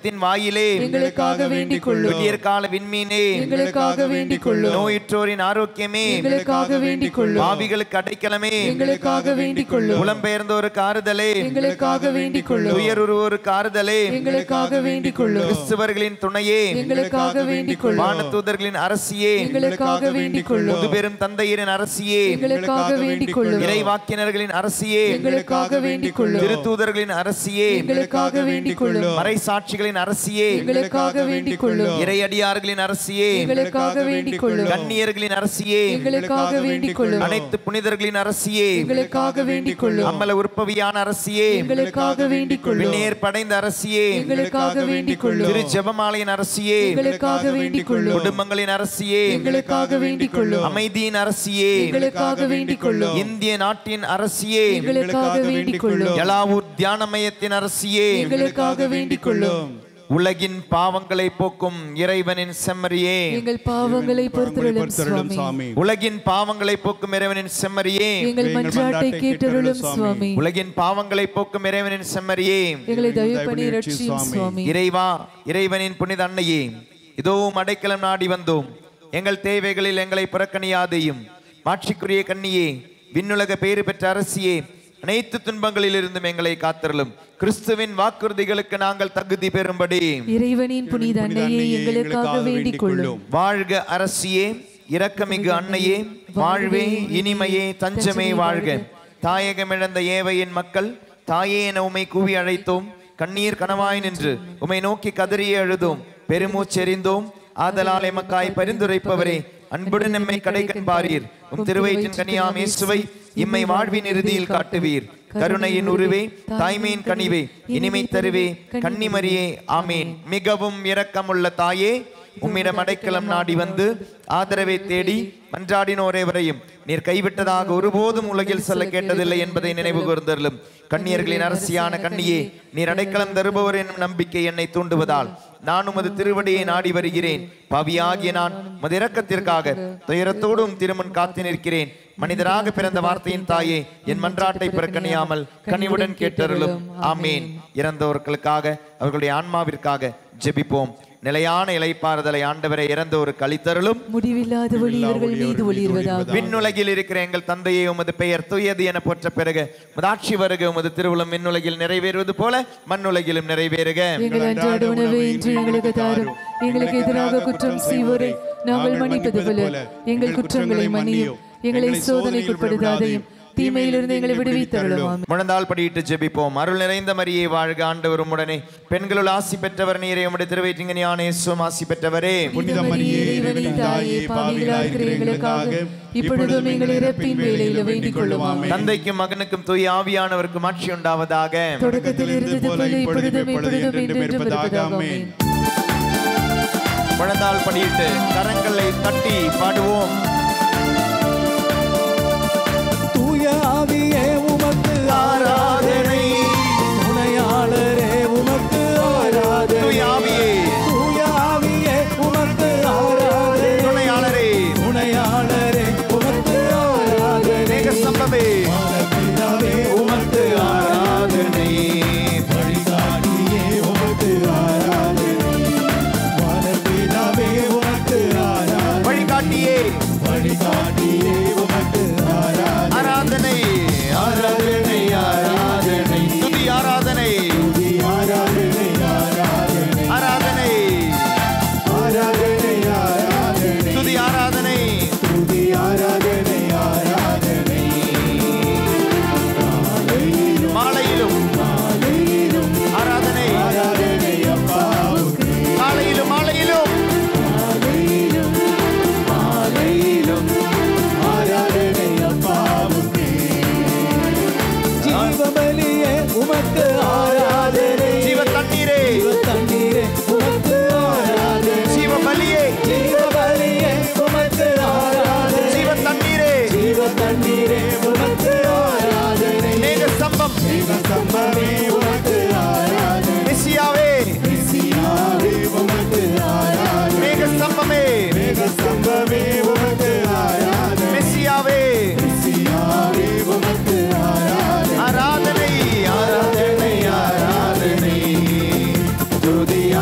உலகத்தின் வாயிலே எங்களுக்காக வேண்டிக் கொள்ளும் விடியற்கால விண்மீனே எங்களுக்காக வேண்டிக் கொள்ளும் நோயுற்றோரின் ஆரோக்கியமே எங்களுக்காக வேண்டிக் கொள்ளும் பாவிகளுக்கு அடைக்கலமே எங்களுக்காக வேண்டிக் கொள்ளும் புலம்பெயர்ந்தோருக்கு ஆறுதலே எங்களுக்காக வேண்டிக் கொள்ளும் துயருருவோருக்கு ஆறுதலே எங்களுக்காக வேண்டிக் கொள்ளும் கிறிஸ்துவர்களின் துணையே எங்களுக்காக வேண்டிக் கொள்ளும் வானதூதர்களின் அரசியே எங்களுக்காக வேண்டிக் கொள்ளும் முதுபெரும் தந்தையரின் அரசியே எங்களுக்காக வேண்டிக் கொள்ளும் இறைவாக்கினர்களின் அரசியே எங்களுக்காக வேண்டிக் கொள்ளும் திருத்தூதர்களின் அரசியே எங்களுக்காக வேண்டிக் கொள்ளும் மறை சாட்சிகளின் அரசியே எங்களுக்காக வேண்டிக் கொள்ளும் இறையடியார்களின் அரசியே எங்களுக்காக வேண்டிக் கொள்ளும் கண்ணியர்களின் அரசியே எங்களுக்காக வேண்டிக் கொள்ளும் அனைத்து புனிதர்களின் அரசியே எங்களுக்காக வேண்டிக் கொள்ளும் அம்மல உற்பவியான அரசியே எங்களுக்காக வேண்டிக் கொள்ளும் விண்ணேர் படைந்த அரசியே எங்களுக்காக வேண்டிக் கொள்ளும் திரு ஜெபமாலையின் அரசியே எங்களுக்காக வேண்டிக் கொள்ளும் குடும்பங்களின் அரசியே எங்களுக்காக வேண்டிக் கொள்ளும் அமைதியின் அரசியே எங்களுக்காக வேண்டிக் கொள்ளும் இந்திய நாட்டின் அரசியே எங்களுக்காக வேண்டிக் கொள்ளும் எலாவூர் தியான மையத்தின் அரசியே எங்களுக்காக வேண்டிக் கொள்ளும் உலகின் பாவங்களை போக்கும் இறைவனின் செம்மறியே எங்கள் பாவங்களை பொறுத்தருளும் பொறுத்தருளும் சுவாமி சாமி உலகின் பாவங்களை போக்கும் இறைவனின் செம்மறியே எங்கள் மன்றாட்டை கேட்டருளும் சுவாமி உலகின் பாவங்களை போக்கும் இறைவனின் செம்மறியே எங்களை தயவு பண்ணி ரட்சியும் சுவாமி இறைவா இறைவனின் புனித அன்னையே இதோவும் அடைக்கலம் நாடி வந்தோம் எங்கள் தேவைகளில் எங்களை புறக்கணியாதையும் மாட்சிக்குரிய கண்ணியே விண்ணுலக பேறு பெற்ற அரசியே அனைத்து துன்பங்களிலிருந்தும் எங்களை காத்தருளும் கிறிஸ்துவின் வாக்குறுதிகளுக்கு நாங்கள் தகுதி பெறும்படி இறைவனின் புனித அன்னையை எங்களுக்காக வேண்டிக் கொள்ளும் வாழ்க அரசியே இரக்கமிகு அன்னையே வாழ்வே இனிமையே தஞ்சமே வாழ்க தாயகமிழந்த ஏவையின் மக்கள் தாயே என உமை கூவி அழைத்தோம் கண்ணீர் கனவாய் நின்று உமை நோக்கி கதறியே அழுதோம் பெருமூச்செறிந்தோம் ஆதலால் எமக்காய் பரிந்துரைப்பவரே அன்புடன் நம்மை கடைக்கண் பாரீர் உம் திருவயிற்றின் கனியாம் இயேசுவை இம்மை வாழ்வின் இறுதியில் காட்டுவீர் கருணையின் உருவே தாய்மையின் கனிவே இனிமை தருவே கன்னிமரியே ஆமேன் மிகவும் இரக்கமுள்ள தாயே உம்மிடம் அடைக்கலம் நாடி வந்து ஆதரவை தேடி மன்றாடினோரே வரையும் நீர் கைவிட்டதாக ஒருபோதும் உலகில் சொல்ல கேட்டதில்லை என்பதை நினைவு கூர்ந்தருளும் கண்ணியர்களின் அரசியான கண்ணியே நீர் அடைக்கலம் தருபவர் என்னும் நம்பிக்கை என்னை தூண்டுவதால் நான் உமது திருவடியை நாடி வருகிறேன் பாவியாகிய நான் உமது இரக்கத்திற்காக துயரத்தோடும் திருமண் காத்து நிற்கிறேன் மனிதராக பிறந்த வார்த்தையின் தாயே என் மன்றாட்டை புறக்கணியாமல் கனிவுடன் கேட்டருளும் ஆமேன் இறந்தவர்களுக்காக அவர்களுடைய ஆன்மாவிற்காக ஜெபிப்போம் நிலையான இலைப்பாறுதலை ஆண்டவரை இறந்தோருக்கு கழித்தருளும் முடிவில்லாத ஒளி இவர்கள் மீது ஒளிர்வதாக விண்ணுலகில் இருக்கிற எங்கள் தந்தையே உமது பெயர் துயது என போற்ற பிறகு உமதாட்சி வருக உமது திருவுளம் விண்ணுலகில் நிறைவேறுவது போல மண்ணுலகிலும் நிறைவேறுக எங்கள் அன்றாட உணவை இன்று எங்களுக்கு தாரும் எங்களுக்கு எதிராக குற்றம் செய்வோரை நாங்கள் மன்னிப்பது போல எங்கள் குற்றங்களை மன்னியும் எங்களை சோதனைக்குட்படுத்தாதையும் தீமையிலிருந்து எங்களை விடுவித்தருளும் ஆமென். முழந்தால் படியிட்டு ஜெபிப்போம் அருள் நிறைந்த மரியே வாழ்க ஆண்டவரும் உடனே பெண்களுள் ஆசி பெற்றவர் நீரே உம்முடைய திருவயிற்றின் ஞான இயேசுவும் ஆசி பெற்றவரே புனித மரியே இறைவனின் தாயே பாவிகளாக இருக்கிற எங்களுக்காக இப்பொழுதும் எங்கள் இறப்பின் வேலையில வேண்டிக் கொள்ளும் ஆமென். தந்தைக்கும் மகனுக்கும் தூய் ஆவியானவருக்கும் ஆட்சி உண்டாவதாக தொடக்கத்தில் இருந்தது போல இப்பொழுதும் எப்பொழுதும் என்றும் இருப்பதாக ஆமென். முழந்தால் படியிட்டு கரங்களை தட்டி பாடுவோம் தூய ஆவியே உமக்கு ஆராதனை துணையாளரே உமக்கு ஆராதனை தூய் ஆவியே தூய ஆவியே உமக்கு ஆராதனை துணையாளரே துணையாளரே உமக்கு ஆராதனை மேக சம்பமே பிதாவே உமக்கு ஆராதனை வழிகாட்டியே உமக்கு ஆராதனை வானபிதாவே உமக்கு ஆராதனை வழிகாட்டியே வழிகாட்டியே உமக்கு ஆராதனை ஆராதனை ஆராதனை ஆராதனை துதி ஆராதனை துதி ஆராதனை ஆராதனை ஆராதனை ஆராதனை ஆராதனை துதி ஆராதனை துதி ஆராதனை ஆராதனை மாலையிலும் காலையிலும் ஆராதனை ஆராதனை அப்பாவுக்கு காலையிலும் மாலையிலும் காலையிலும் மாலையிலும் ஆராதனை அப்பாவுக்கு ஜீவபலியே உமக்கு ஆராதனை ஜீவ தண்ணீரே ஜீவ தண்ணீரே உமக்கு ஆராதனை ஜீவ பலியே ஜீவபலியே உமக்கு ஆராதனை ஜீவ தண்ணீரே ஜீவ தண்ணீரே உமக்கு ஆராதனை மேக சம்பம் ஜீவ சம்பமே உமக்கு ஆராதனை மெசியாவே மெசியாவே உமக்கு ஆராதனை மேக சம்பமே மேக சம்பமே உமக்கு ஆராதனை மெசியாவே மெசியாவே உமக்கு ஆராதனை ஆராதனை ஆராதனை ஆராதனை துதி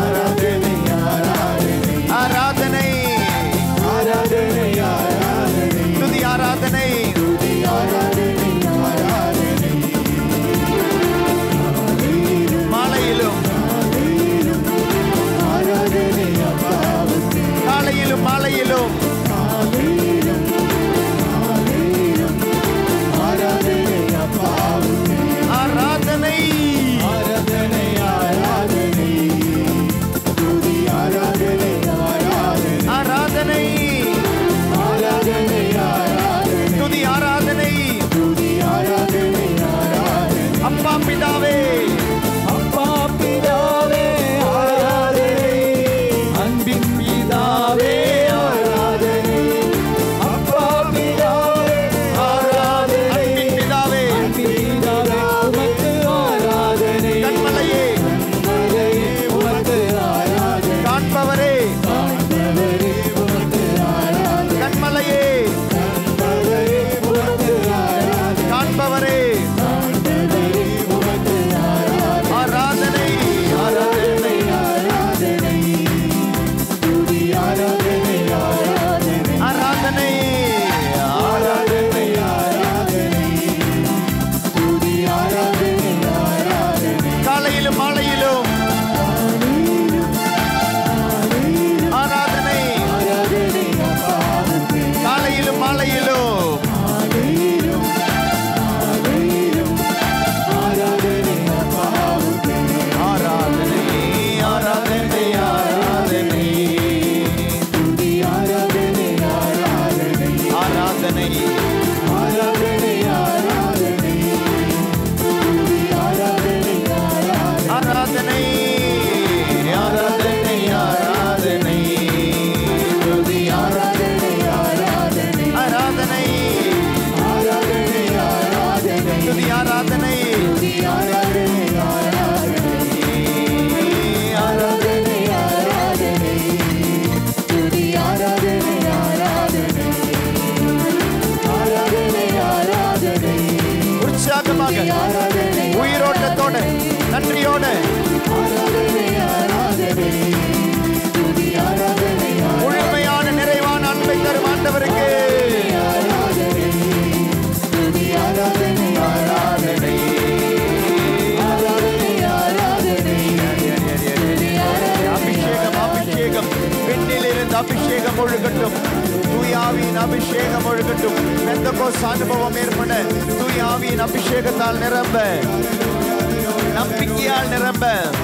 அபிஷேகம் ஒழுகட்டும் பெந்தகோஸ் அனுபவம் ஏற்பட தூய ஆவியின் அபிஷேகத்தால் நிரம்ப நம்பிக்கையால் நிரம்ப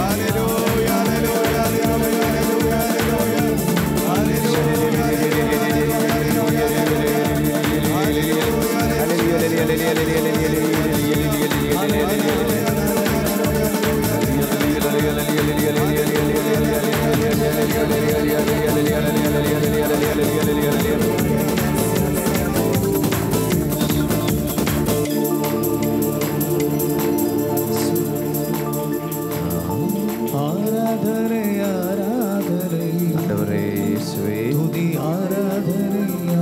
ஆராதனை ஆராதனை ஆண்டவரே இயேசுவே துதி ஆராதனை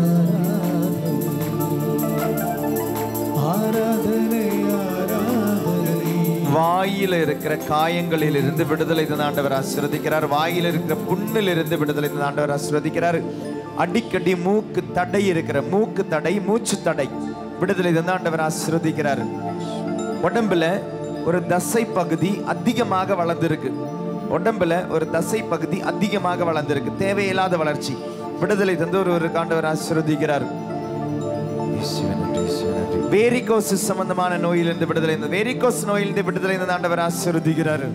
ஆராதனை ஆராதனை வாயில இருக்கிற காயங்களில் இருந்து விடுதலை தந்த ஆண்டவர் ஆசீர்வதிக்கிறார் வாயில இருக்கிற புண்ணில் இருந்து விடுதலை தந்த ஆண்டவர் ஆசீர்வதிக்கிறார் அடிக்கடி மூக்கு தடை இருக்கிற மூக்கு தடை மூச்சு தடை விடுதலை தந்த ஆண்டவர் ஆசீர்வதிக்கிறார் உடம்புல ஒரு தசை பகுதி அதிகமாக வளர்ந்திருக்கு உடம்புல ஒரு தசை பகுதி அதிகமாக வளர்ந்திருக்கு தேவையில்லாத வளர்ச்சி விடுதலை தந்து ஒரு ஒரு ஆண்டவர் ஆசீர்வதிக்கிறார் வேரிகோஸ் சம்பந்தமான நோயிலிருந்து விடுதலை இந்த வேரிகோஸ் நோயிலிருந்து விடுதலை இந்த ஆண்டவர் ஆசீர்வதிக்கிறார்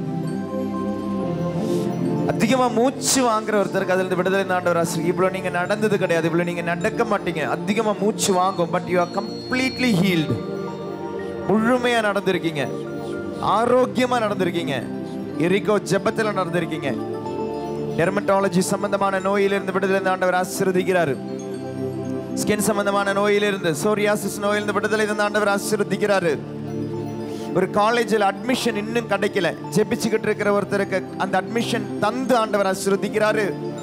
அதிகமா மூச்சு வாங்குற ஒருத்தருக்கு அதுல இருந்து விடுதலை இந்த ஆண்டவர் ஆசீர்வதி இவ்வளவு நீங்க நடந்தது கிடையாது இவ்வளவு நீங்க நடக்க மாட்டீங்க அதிகமா மூச்சு வாங்கும் but you are completely healed முழுமையா நடந்திருக்கீங்க ஆரோக்கியமா நடந்திருக்கீங்க எரிகோ ஜெபத்துல நடந்திருக்கீங்க டெர்மட்டாலஜி சம்பந்தமான நோயிலிருந்து விடுதலை இந்த ஆண்டவர் ஆசீர்வதிக்கிறாரு ஸ்கின் சம்பந்தமான நோயிலிருந்து சோரியாசிஸ் நோயிலிருந்து விடுதலை தந்த ஆண்டவர் ஆசீர்வதிக்கிறாரு ஒரு காலேஜில் அட்மிஷன் இன்னும் கிடைக்கல ஜெபிச்சுக்கிட்டு இருக்கிற ஒருத்தருக்கு அந்த அட்மிஷன் தந்து ஆண்டவர் ஆசீர்வதிக்கிறாரு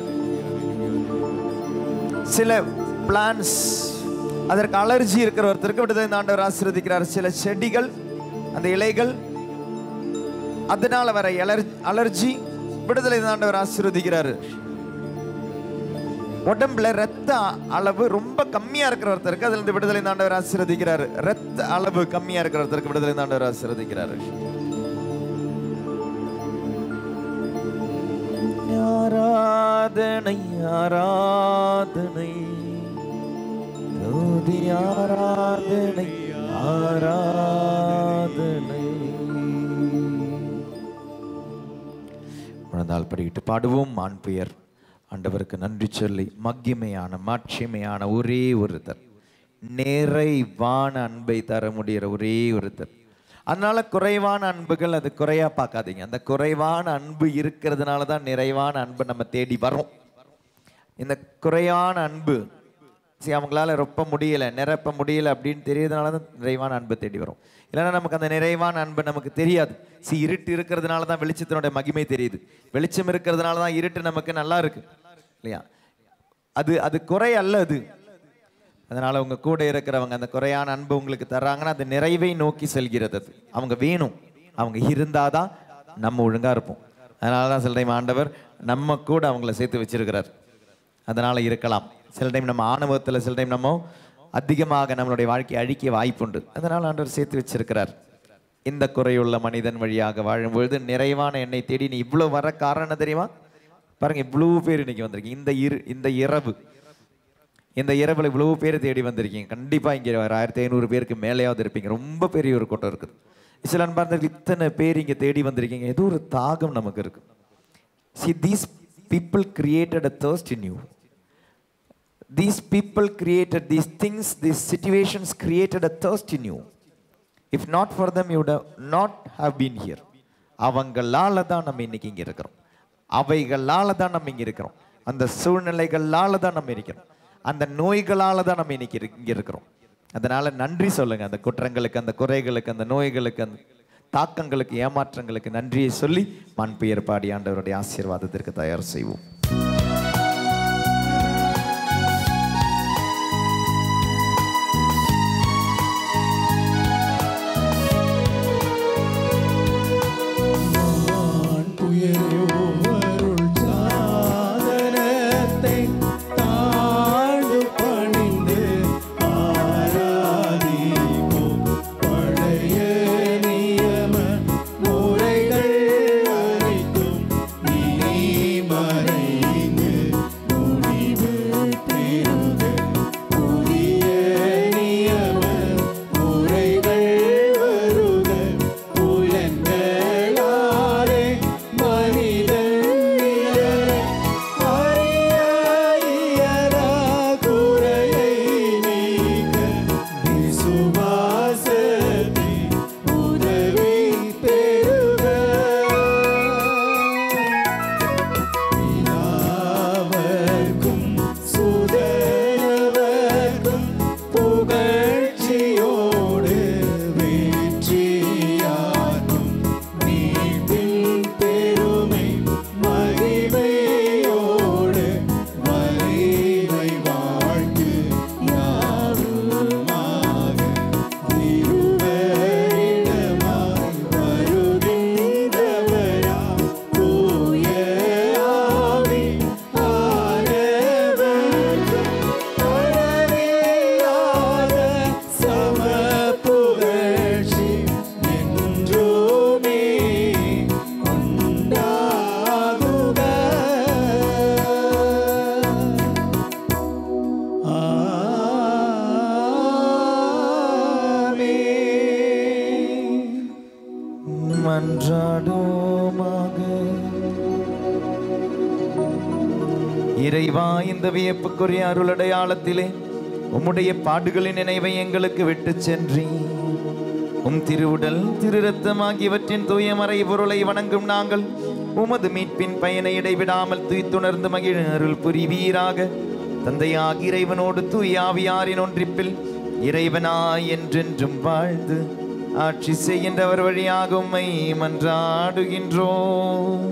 சில பிளான்ஸ் அதற்கு அலர்ஜி இருக்கிற ஒருத்தருக்கு விடுதலை இந்த ஆண்டவர் ஆசீர்வதிக்கிறார் சில செடிகள் அந்த இலைகள் அதனால வர அலர்ஜி விடுதலை இந்த ஆண்டவர் ஆசீர்வதிக்கிறாரு உடம்புல ரத்த அளவு ரொம்ப கம்மியா இருக்கிற ஒருத்தருக்கு அதுல இருந்து விடுதலை ஆண்டவர் ஆசீர்வதிக்கிறாரு ரத்த அளவு கம்மியா இருக்கிற ஒருத்தருக்கு விடுதலை ஆண்டவர் ஆசீர்வதிக்கிறாரு ஆராதனை ஆராதனை துதி ஆராதனை ஆராதனை முழந்தால் படிக்கிட்டு பாடுவோம் ஆண் பெயர் ஆண்டவருக்கு நன்றி சொல்லி மகிமையான மாட்சிமையான ஒரே ஒருத்தர் நிறைவான அன்பை தர முடிகிற ஒரே ஒருத்தர் அதனால குறைவான அன்புகள் அது குறையா பார்க்காதீங்க அந்த குறைவான அன்பு இருக்கிறதுனால தான் நிறைவான அன்பு நம்ம தேடி வரும் இந்த குறையான அன்பு சரி அவங்களால ரொப்ப முடியல நிரப்ப முடியல அப்படின்னு தெரியறதுனால தான் நிறைவான அன்பு தேடி வரும் இல்லைன்னா நமக்கு அந்த நிறைவான அன்பு நமக்கு தெரியாது சி இருட்டு இருக்கிறதுனால தான் வெளிச்சத்தினுடைய மகிமை தெரியுது வெளிச்சம் இருக்கிறதுனால தான் இருட்டு நமக்கு நல்லா இருக்கு இல்லையா அது அது குறை அல்ல அது அதனால உங்க கூட இருக்கிறவங்க அந்த குறையான அன்பு உங்களுக்கு தர்றாங்கன்னா அது நிறைவை நோக்கி செல்கிறது அது அவங்க வேணும் அவங்க இருந்தாதான் நம்ம ஒழுங்கா இருப்போம் அதனால தான் சில டைம் ஆண்டவர் நம்ம கூட அவங்கள சேர்த்து வச்சிருக்கிறார் அதனால இருக்கலாம் சில டைம் நம்ம ஆணவத்தில் சில டைம் நம்ம அதிகமாக நம்மளுடைய வாழ்க்கையை அழிக்க வாய்ப்புண்டு அதனால ஆண்டவர் சேர்த்து வச்சிருக்கிறார் இந்த குறையுள்ள மனிதன் வழியாக வாழும்பொழுது நிறைவான எண்ணெய் தேடி நீ இவ்வளவு வர காரணம் தெரியுமா பாருங்க இவ்வளவு பேர் இன்னைக்கு வந்திருக்கீங்க இந்த இரு இந்த இரவு இந்த இரவுல இவ்வளவு பேர் தேடி வந்திருக்கீங்க கண்டிப்பா இங்க ஒரு ஆயிரத்தி ஐநூறு பேருக்கு மேலேயாவது இருப்பீங்க ரொம்ப பெரிய ஒரு கூட்டம் இருக்குது சில அன்பார்ந்தர்கள் இத்தனை பேர் இங்க தேடி வந்திருக்கீங்க ஏதோ ஒரு தாகம் நமக்கு இருக்கு see these people created a thirst in you these people created these things these situations created a thirst in you if not for them you would have not have been here அவங்களால தான் நம்ம இன்னைக்கு இங்க இருக்கிறோம் அவைகளால தான் நம்ம இங்க இருக்கிறோம் அந்த சூழ்நிலைகளால தான் நம்ம இருக்கிறோம் அந்த நோய்களால தான் நம்ம இன்னைக்கு இரு- இங்க இருக்கிறோம் அதனால நன்றி சொல்லுங்க அந்த குற்றங்களுக்கு அந்த குறைகளுக்கு அந்த நோய்களுக்கு அந்த தாக்கங்களுக்கு ஏமாற்றங்களுக்கு நன்றியை சொல்லி மண்பெயர் பாடி ஆண்டவருடைய ஆசீர்வாதத்திற்கு தயார் செய்வோம் உயர்வுவருள் சாதனத்தை தாழ்ந்து பணிந்து ஆராதிப்போம். பழைய நியம முறைகள் அனைத்தும் இனி மறைந்து இறைவா இந்த வியப்புக்குரிய அருளடையாளத்திலே உம்முடைய பாடுகளின் நினைவை எங்களுக்கு விட்டு சென்றீ உம் திருவுடல் திரு ரத்தம் ஆகியவற்றின் தூய மறை பொருளை வணங்கும் நாங்கள் உமது மீட்பின் பயனை இடைவிடாமல் துய்த்துணர்ந்து மகிழ அருள் புரிவீராக தந்தையாகி இறைவனோடு தூயாவியாரின் ஒன்றிப்பில் இறைவனாய் என்றென்றும் வாழ்ந்து ஆட்சி செய்கின்றவர் வழியாக உம்மை மன்றாடுகின்றோம்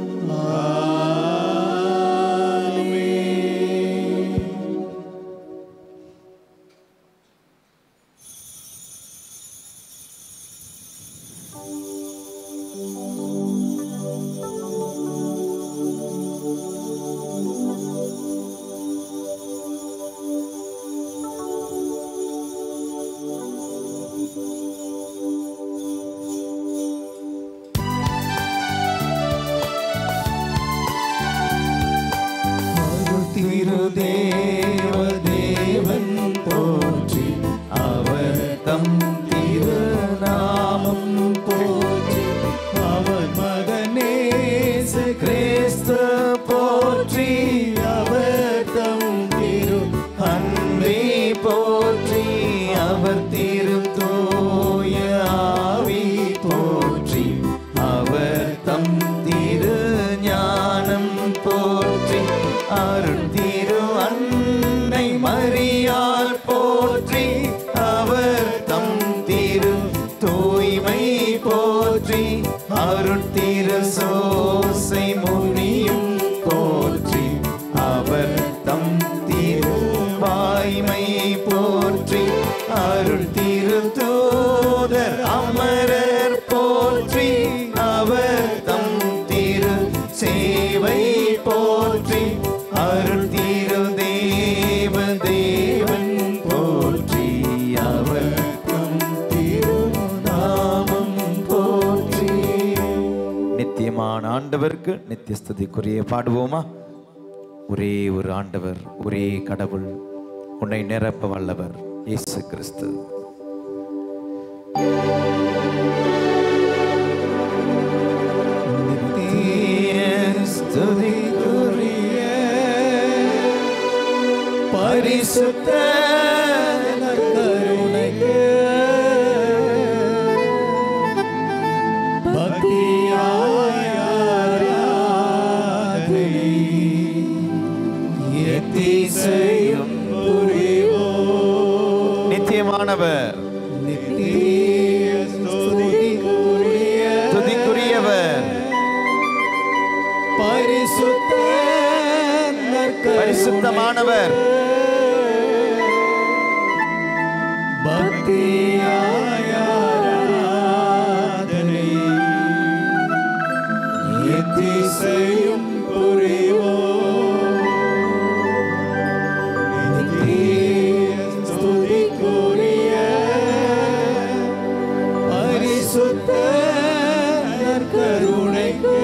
திருதேவ தேவன் போற்றி அவர் தம் திருநாமம் போற்றி அவர் மகனேச கிறிஸ்து போற்றி அவர் தம் திரு அன்பே போற்றி அவர் திரு தூய ஆவி போற்றி அவர் தம் திரு ஞானம் போற்றி அருள் திரு அன்னை மரியாள் போற்றி அவர் தம் திரு தூய்மை போற்றி அருள் திரு சோசை முனியும் போற்றி அவர் தம் திரு வாய்மை போற்றி அருள் திரு தூதர் அமரர் போற்றி அவர் தம் திரு சேவை போற்றி அருள் திரு தேவ தேவன் போற்றி அவர் தம் திரு நாமம் போற்றி நித்தியமான ஆண்டவருக்கு நித்திய ஸ்துதிக்குரிய பாடுவோமா ஒரே ஒரு ஆண்டவர் ஒரே கடவுள் உன்னை நிரப்ப வல்லவர் இயேசு கிறிஸ்து நித்திய ஸ்துதிக்குரிய பரிசுத்த கருணைக்கு எத்திசையும் நித்தியமானவர் துதிக்குரியவர் பரிசுத்தமானவர் எத்திசையும் புரிவோம் நித்திய ஸ்துதிக்குரிய பரிசுத்த நற்கருணைக்கு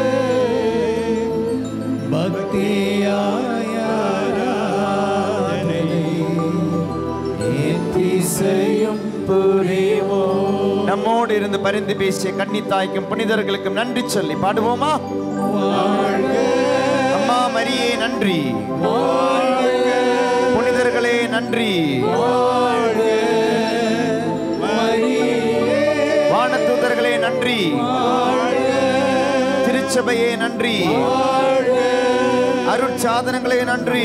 பக்தியாய் ஆராதனை எத்திசையும் புரிவோம் நம்மோடு இருந்து பரிந்து பேசிய கன்னித்தாய்க்கும் புனிதர்களுக்கும் நன்றி சொல்லி பாடுவோமா அம்மா மரியே நன்றி புனிதர்களே நன்றி வானதூதர்களே நன்றி திருச்சபையே நன்றி அருட்சாதனங்களே நன்றி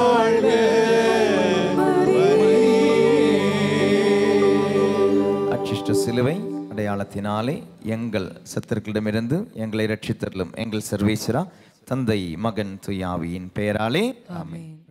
அச்சிஷ்ட சிலுவை அடையாளத்தினாலே எங்கள் சத்துருக்களிடமிருந்து எங்களை ரட்சித்தருளும் எங்கள் சர்வேஸ்வரா தந்தை மகன் துயாவியின் பெயராலே ஆமென்